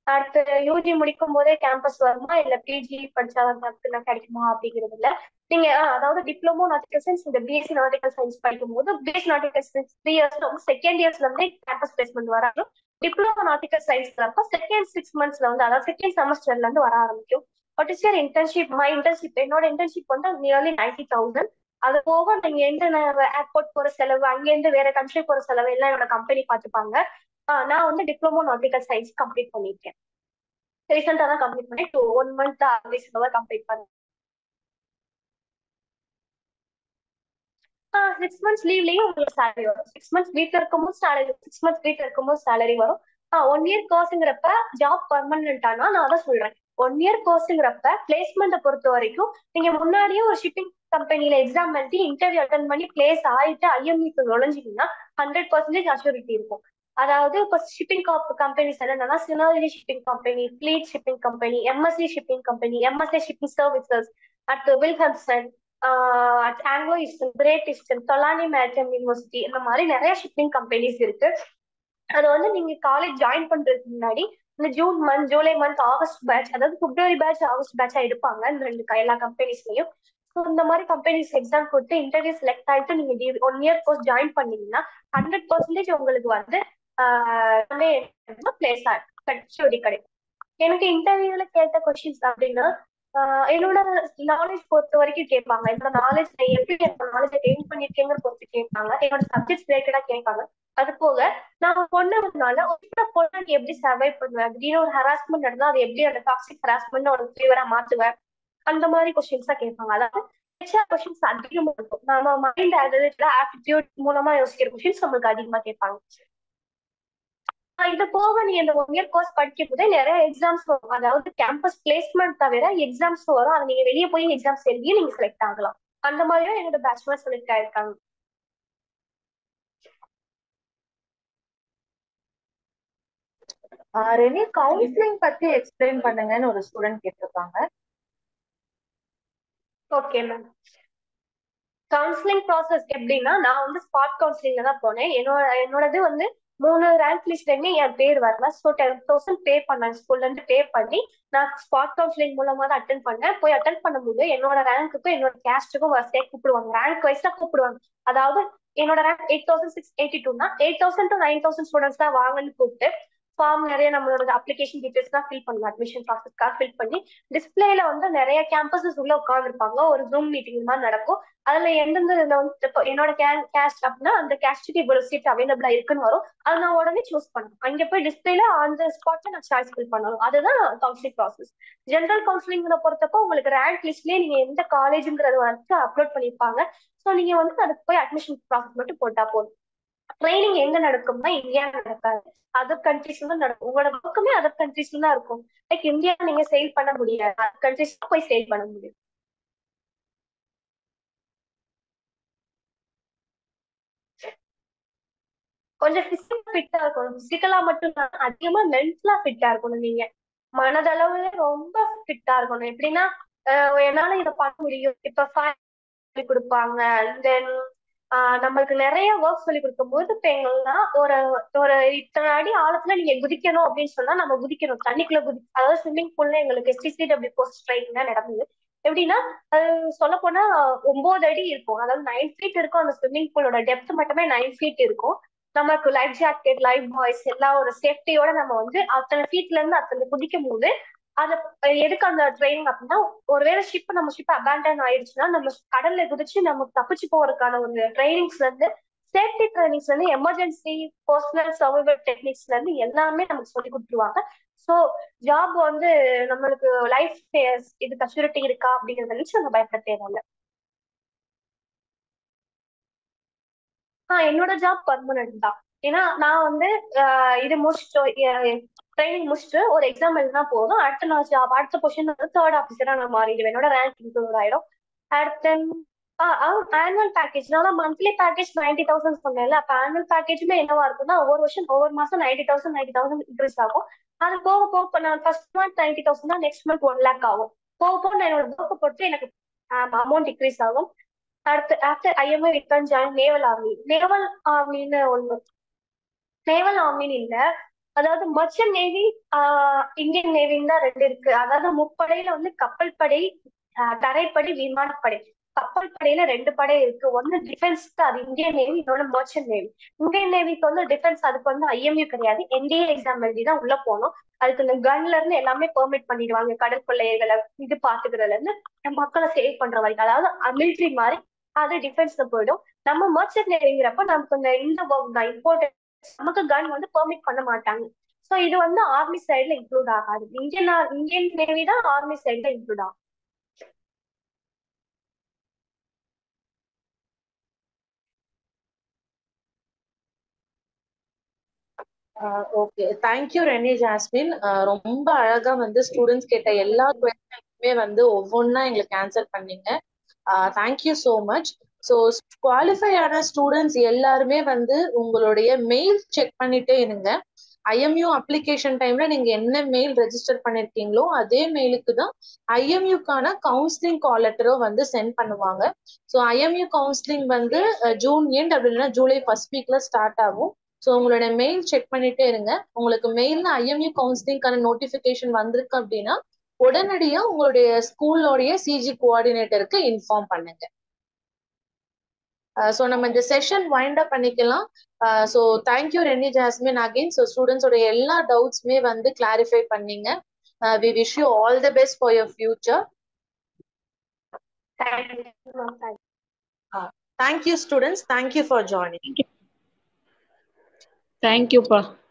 அடுத்து யூஜி முடிக்கும் போதே கேம்பஸ் வருமா இல்ல பிஜி படிச்சா மட்டும்தான் கிடைக்குமா அப்படிங்கிறது இல்ல நீங்க ஆஹ் அதாவது டிப்ளமோ நாட்டிக்கல் சயின்ஸ் இந்த பிஎஸ்சி நாட்டிக்கல் சயின்ஸ் படிக்கும் போது பிஎஸ்சி நாட்டிக்கல் சயின்ஸ் த்ரீ இயர்ஸ்ல வந்து செகண்ட் இயர்ஸ்ல இருந்தே கேம்பஸ் பிளேஸ்மெண்ட் வர ஆரம்பிக்கும் டிப்ளமோ நாட்டிக்கல் சயின்ஸ்ல செகண்ட் சிக்ஸ் மந்த்ஸ்ல வந்து அதாவது செகண்ட் செமஸ்டர்ல இருந்து வர ஆரம்பிக்கும் what is your internship my internship என்னோட இன்டர்ன்ஷிப் வந்து நியர்லி நைன்டி தௌசண்ட் அது போக நீங்க எந்த ஏர்போர்ட் போற செலவு அங்கேருந்து வேற கண்ட்ரி போற செலவு எல்லாம் என்னோட கம்பெனி பார்த்துப்பாங்க ஆஹ் நான் வந்து டிப்ளமோ நாட்டிக்கல் சயின்ஸ் கம்ப்ளீட் பண்ணிருக்கேன் ரீசெண்டா தான் கம்ப்ளீட் பண்ணேன் டூ ஒன் மந்த் தான் கம்ப்ளீட் பண்ணேன் சிக்ஸ் மந்த்ஸ் லீவ்லயும் உங்களுக்கு சேலரி வரும் சிக்ஸ் மந்த்ஸ் வீட்ல இருக்கும்போது சேலரி சிக்ஸ் மந்த்ஸ் வீட்ல இருக்கும்போது சேலரி வரும் ஆஹ் ஒன் இயர் கோர்ஸுங்கிறப்ப ஜாப் பர்மனண்டானா நான் அதான் சொல்றேன் ஒன் இயர் கோர்ஸுங்கிறப்ப பிளேஸ்மெண்ட்டை பொறுத்த வரைக்கும் நீங்க முன்னாடியே ஒரு ஷிப்பிங் கம்பெனில எக்ஸாம் எழுதி இன்டர்வியூ அட்டன் பண்ணி பிளேஸ் ஆயிட்டு ஐஎம்இக்கு நுழைஞ்சிங்கன்னா ஹண்ட்ரட் பர்சன்டேஜ் அஷூரிட்டி இருக்கும் அதாவது இப்போ ஷிப்பிங் கம்பெனிஸ் என்னன்னா சினாலஜி shipping company fleet shipping company MSC shipping company MSC shipping services அடுத்து Wilhelmsen Anglo Eastern Great Eastern Tolani maritime university இந்த மாதிரி நிறைய ஷிப்பிங் கம்பெனிஸ் இருக்கு அது வந்து நீங்க காலேஜ் ஜாயின் பண்றதுக்கு முன்னாடி இந்த June month July month August batch அதாவது பிப்ரவரி பேட்ச் ஆகஸ்ட் பேட்சா எடுப்பாங்க இந்த ரெண்டு க- எல்லா கம்பெனிஸ்லயும் ஸோ இந்த மாதிரி கம்பெனிஸ் எக்ஸாம் கொடுத்து இன்டர்வியூ செலக்ட் ஆயிட்டு நீங்க ஒன் இயர் கோர்ஸ் ஜாயின் பண்ணீங்கன்னா ஹண்ட்ரட் பர்சன்டேஜ் உங்களுக்கு வந்து பிளேஸ் கட்சி கிடைக்கும் எனக்கு இன்டர்வியூல கேட்ட கொஸ்டின்ஸ் அப்படின்னா ஆஹ் என்னோட நாலேஜ் பொறுத்த வரைக்கும் கேட்பாங்க என்னோட நாலேஜ் நான் எப்படி என்னோட நாலேஜ் கெயின் பண்ணிருக்கேங்கிற பொறுத்து கேட்பாங்க என்னோட சப்ஜெக்ட் ரிலேட்டடா கேட்பாங்க அது போக நான் பொண்ணுனால ஒரு பொண்ணை நீ எப்படி சர்வை பண்ணுவேன் திடீர்னு ஒரு ஹராஸ்மெண்ட் நடந்தா அது எப்படி அந்த டாக்ஸிக் ஹராஸ்மெண்ட் ஒரு ஃபீவரா மாத்துவேன் அந்த மாதிரி கொஸ்டின்ஸ் தான் கேட்பாங்க அதாவது ஹெச்ஆர் கொஸ்டின்ஸ் அதிகமா இருக்கும் நம்ம மைண்ட் ஆட்டிடியூட் மூலமா யோசிக்கிற கொஸ்டின்ஸ் நம்மளுக்கு அதிகமா கேட்பாங்க ஆஹ் இது போக நீ இந்த ஒன் இயர் கோர்ஸ் படிக்கும் போதே நிறைய எக்ஸாம்ஸ் வரும் அதாவது கேம்பஸ் பிளேஸ்மெண்ட் தவிர எக்ஸாம்ஸ் வரும் அதை நீங்க வெளியே போய் எக்ஸாம்ஸ் எழுதியும் நீங்க செலக்ட் ஆகலாம் அந்த மாதிரியும் என்னோட பேச்சுலர் செலக்ட் ஆயிருக்காங்க ரெனி கவுன்சிலிங் பத்தி எக்ஸ்பிளைன் பண்ணுங்கன்னு ஒரு ஸ்டூடெண்ட் கேட்டிருக்காங்க ஓகே மேம் கவுன்சிலிங் ப்ராசஸ் எப்படின்னா நான் வந்து ஸ்பாட் கவுன்சிலிங்ல தான் போனேன் என்னோட என்னோடது வந்து மூணு ரேங்க் லிஸ்ட்லயுமே என் பேர் வரல ஸோ டென் தௌசண்ட் பே பண்ணேன் ஸ்கூல்ல இருந்து பே பண்ணி நான் ஸ்பாட் கவுன்சிலிங் மூலமா தான் அட்டன் பண்ணேன் போய் அட்டன் பண்ணும்போது என்னோட ரேங்க்குக்கும் என்னோட கேஸ்ட்டுக்கும் வரிசையா கூப்பிடுவாங்க ரேங்க் வைஸா கூப்பிடுவாங்க அதாவது என்னோட rank eight thousand six eighty டூனா eight thousand to nine thousand students தான் வாங்கன்னு கூப்பிட்டு ஃபார்ம் நிறைய நம்மளோட அப்ளிகேஷன் டீடைல்ஸ் தான் ஃபில் பண்ணணும் அட்மிஷன் ப்ராசஸ்க்காக ஃபில் பண்ணி டிஸ்பிளேல வந்து நிறைய கேம்பஸஸ் உள்ள உட்காந்துருப்பாங்க ஒரு ஜூம் மீட்டிங் மாதிரி நடக்கும் அதுல எந்தெந்த இதுல வந்து இப்போ என்னோட கேஸ்ட் அப்படின்னா அந்த கேஸ்டுக்கு இவ்வளவு சீட் அவைலபிளா இருக்குன்னு வரும் அதை நான் உடனே சூஸ் பண்ணணும் அங்க போய் டிஸ்பிளேல அந்த ஸ்பாட்ல நான் சாய்ஸ் ஃபில் பண்ணணும் அதுதான் கவுன்சிலிங் ப்ராசஸ் ஜென்ரல் கவுன்சிலிங்ல பொறுத்தப்போ உங்களுக்கு ரேங்க் லிஸ்ட்லயே நீங்க எந்த காலேஜுங்கிறது வந்து அப்லோட் பண்ணிருப்பாங்க ஸோ நீங்க வந்து அதுக்கு போய் அட்மிஷன் ப்ராசஸ் மட்டும் போட்டா போதும் ட்ரைனிங் எங்க நடக்கும்னா இந்தியா நடக்காது அதர் கண்ட்ரீஸ்ல தான் நடக்கும் உங்களோட ஒர்க்குமே அதர் கண்ட்ரீஸ்ல தான் இருக்கும் லைக் இந்தியா நீங்க சேல் பண்ண முடியாது அதர் கண்ட்ரீஸ் போய் சேல் பண்ண முடியும் கொஞ்சம் பிசிக்கல் ஃபிட்டா இருக்கணும் பிசிக்கலா மட்டும் தான் அதிகமா மென்டலா ஃபிட்டா இருக்கணும் நீங்க மனதளவுல ரொம்ப ஃபிட்டா இருக்கணும் எப்படின்னா அஹ் என்னால இதை பண்ண முடியும் இப்ப சொல்லி கொடுப்பாங்க தென் நம்மளுக்கு நிறைய ஒர்க் சொல்லி கொடுக்கும் போது இப்ப எங்கெல்லாம் ஒரு ஒரு இத்தனை அடி ஆழத்துல நீங்க குதிக்கணும் அப்படின்னு சொன்னா நம்ம குதிக்கணும் தண்ணிக்குள்ள குதி அதாவது ஸ்விம்மிங் பூல்ல எங்களுக்கு எஸ்டிசிடபிள்யூ போஸ்ட் ட்ரைனிங் தான் நடந்தது எப்படின்னா அது சொல்ல போனா ஒன்பது அடி இருக்கும் அதாவது நைன் ஃபீட் இருக்கும் அந்த ஸ்விம்மிங் பூலோட டெப்த் மட்டுமே நைன் ஃபீட் இருக்கும் நமக்கு லைஃப் ஜாக்கெட் லைஃப் பாய்ஸ் எல்லாம் ஒரு சேஃப்டியோட நம்ம வந்து அத்தனை ஃபீட்ல இருந்து அத்தனை குதிக்கும் போது அத எதுக்கு அந்த ட்ரைனிங் அப்படின்னா ஒருவேளை ஷிப் நம்ம ஷிப் அபேண்டன் ஆயிடுச்சுன்னா நம்ம கடல்ல குதிச்சு நமக்கு தப்பிச்சு போறதுக்கான ஒரு ட்ரைனிங்ஸ்ல இருந்து சேஃப்டி ட்ரைனிங்ஸ்ல இருந்து எமர்ஜென்சி பர்சனல் சர்வைவல் டெக்னிக்ஸ்ல இருந்து எல்லாமே நமக்கு சொல்லி கொடுத்துருவாங்க ஸோ ஜாப் வந்து நம்மளுக்கு லைஃப் இது கஷ்யூரிட்டி இருக்கா அப்படிங்கறத நினைச்சு நம்ம பயப்பட தேவையில்ல ஆஹ் என்னோட ஜாப் பர்மனன்ட் தான் ஏன்னா நான் வந்து இது முடிச்சுட்டு ட்ரைனிங் முடிச்சுட்டு ஒரு எக்ஸாம் எழுதினா போதும் அடுத்த நான் ஜாப் அடுத்த பொசிஷன் வந்து தேர்ட் ஆஃபீஸரா நான் மாறிடுவேன் என்னோட ரேங்க் இம்ப்ரூவ் ஆயிடும் அடுத்த ஆனுவல் பேக்கேஜ் நான் மந்த்லி பேக்கேஜ் நைன்டி தௌசண்ட் சொன்னேன்ல அப்ப ஆனுவல் பேக்கேஜுமே என்னவா இருக்கும்னா ஒவ்வொரு வருஷம் ஒவ்வொரு மாசம் ninety thousand ninety thousand increase ஆகும் அது போக போக நான் ஃபர்ஸ்ட் மந்த் நைன்டி தௌசண்ட் தான் நெக்ஸ்ட் மந்த் ஒன் லேக் ஆகும் போக போக நான் என்னோட ஒர்க்கை பொறுத்து எனக்கு அமௌண்ட் டிக்ரீஸ் ஆகும் அடுத்து after IMI return join naval army naval ஆர்மின்னு ஒண்ணு நேவல் ஆர்மின்னு இல்ல அதாவது மர்ச்சன்ட் நேவி இந்தியன் நேவின்னு தான் ரெண்டு இருக்கு அதாவது முப்படையில வந்து கப்பல் படை ஆஹ் தரைப்படை விமானப்படை கப்பல் படையில ரெண்டு படை இருக்கு ஒன்னு டிஃபென்ஸ்க்கு அது இந்தியன் நேவி இன்னொன்னு மர்ச்சன்ட் நேவி இந்தியன் நேவிக்கு வந்து டிஃபென்ஸ் அதுக்கு வந்து ஐஎம்யூ கிடையாது என்டிஏ எக்ஸாம் எழுதி தான் உள்ள போகணும் அதுக்கு இந்த கன்ல இருந்து எல்லாமே பெர்மிட் பண்ணிடுவாங்க கடல் கொள்ளையர்களை இது பாத்துக்கிறதுல இருந்து மக்களை சேவ் பண்ற வரைக்கும் அதாவது மிலிட்ரி மாதிரி அது டிஃபென்ஸ்ல போயிடும் நம்ம மர்ச்சன்ட் நேவிங்கிறப்ப நமக்கு இந்த இந்த ஒர்க் தான் இம்பார்ட்டன்ஸ் நமக்கு கன் வந்து பெர்மிட் பண்ண மாட்டாங்க சோ இது வந்து ஆர்மி சைடுல இன்க்ளூட் ஆகாது இந்தியன் இந்தியன் நேவி தான் ஆர்மி சைடுல இன்க்ளூட் ஆகும் ஓகே தேங்க்யூ ரெனி ஜாஸ்மின் ஆஹ் ரொம்ப அழகா வந்து ஸ்டூடெண்ட்ஸ் கேட்ட எல்லா கொஸ்டினுக்குமே வந்து ஒவ்வொன்றா எங்களுக்கு ஆன்சர் பண்ணீங்க thank you so much so qualify ஆன ஸ்டூடெண்ட்ஸ் எல்லாருமே வந்து உங்களுடைய மெயில் செக் பண்ணிட்டே இருங்க ஐஎம்யூ அப்ளிகேஷன் டைம்ல நீங்க என்ன மெயில் ரெஜிஸ்டர் பண்ணிருக்கீங்களோ அதே மெயிலுக்கு தான் ஐஎம்யூக்கான கவுன்சிலிங் கால் லெட்டரோ வந்து சென்ட் பண்ணுவாங்க ஸோ ஐஎம்யூ கவுன்சிலிங் வந்து அஹ், ஜூன் எண்ட் அப்படி இல்லைன்னா ஜூலை ஃபர்ஸ்ட் வீக்ல ஸ்டார்ட் ஆகும் ஸோ உங்களோட மெயில் செக் பண்ணிட்டே இருங்க உங்களுக்கு மெயில்ல ஐஎம்யூ கவுன்சிலிங்கான நோட்டிஃபிகேஷன் வந்திருக்கு அப்படின்னா உடனடியா உங்களுடைய ஸ்கூலோடைய சிஜி கோஆர்டினேட்டருக்கு இன்ஃபார்ம் பண்ணுங்க ஸோ நம்ம இந்த செஷன் வைண்ட் அப் பண்ணிக்கலாம் so thank you Reni Jasmine again so ஸ்டூடெண்ட்ஸோட எல்லா டவுட்ஸுமே வந்து கிளாரிஃபை பண்ணீங்க we wish you all the best for your future thank you students thank you for joining தேங்க்யூப்பா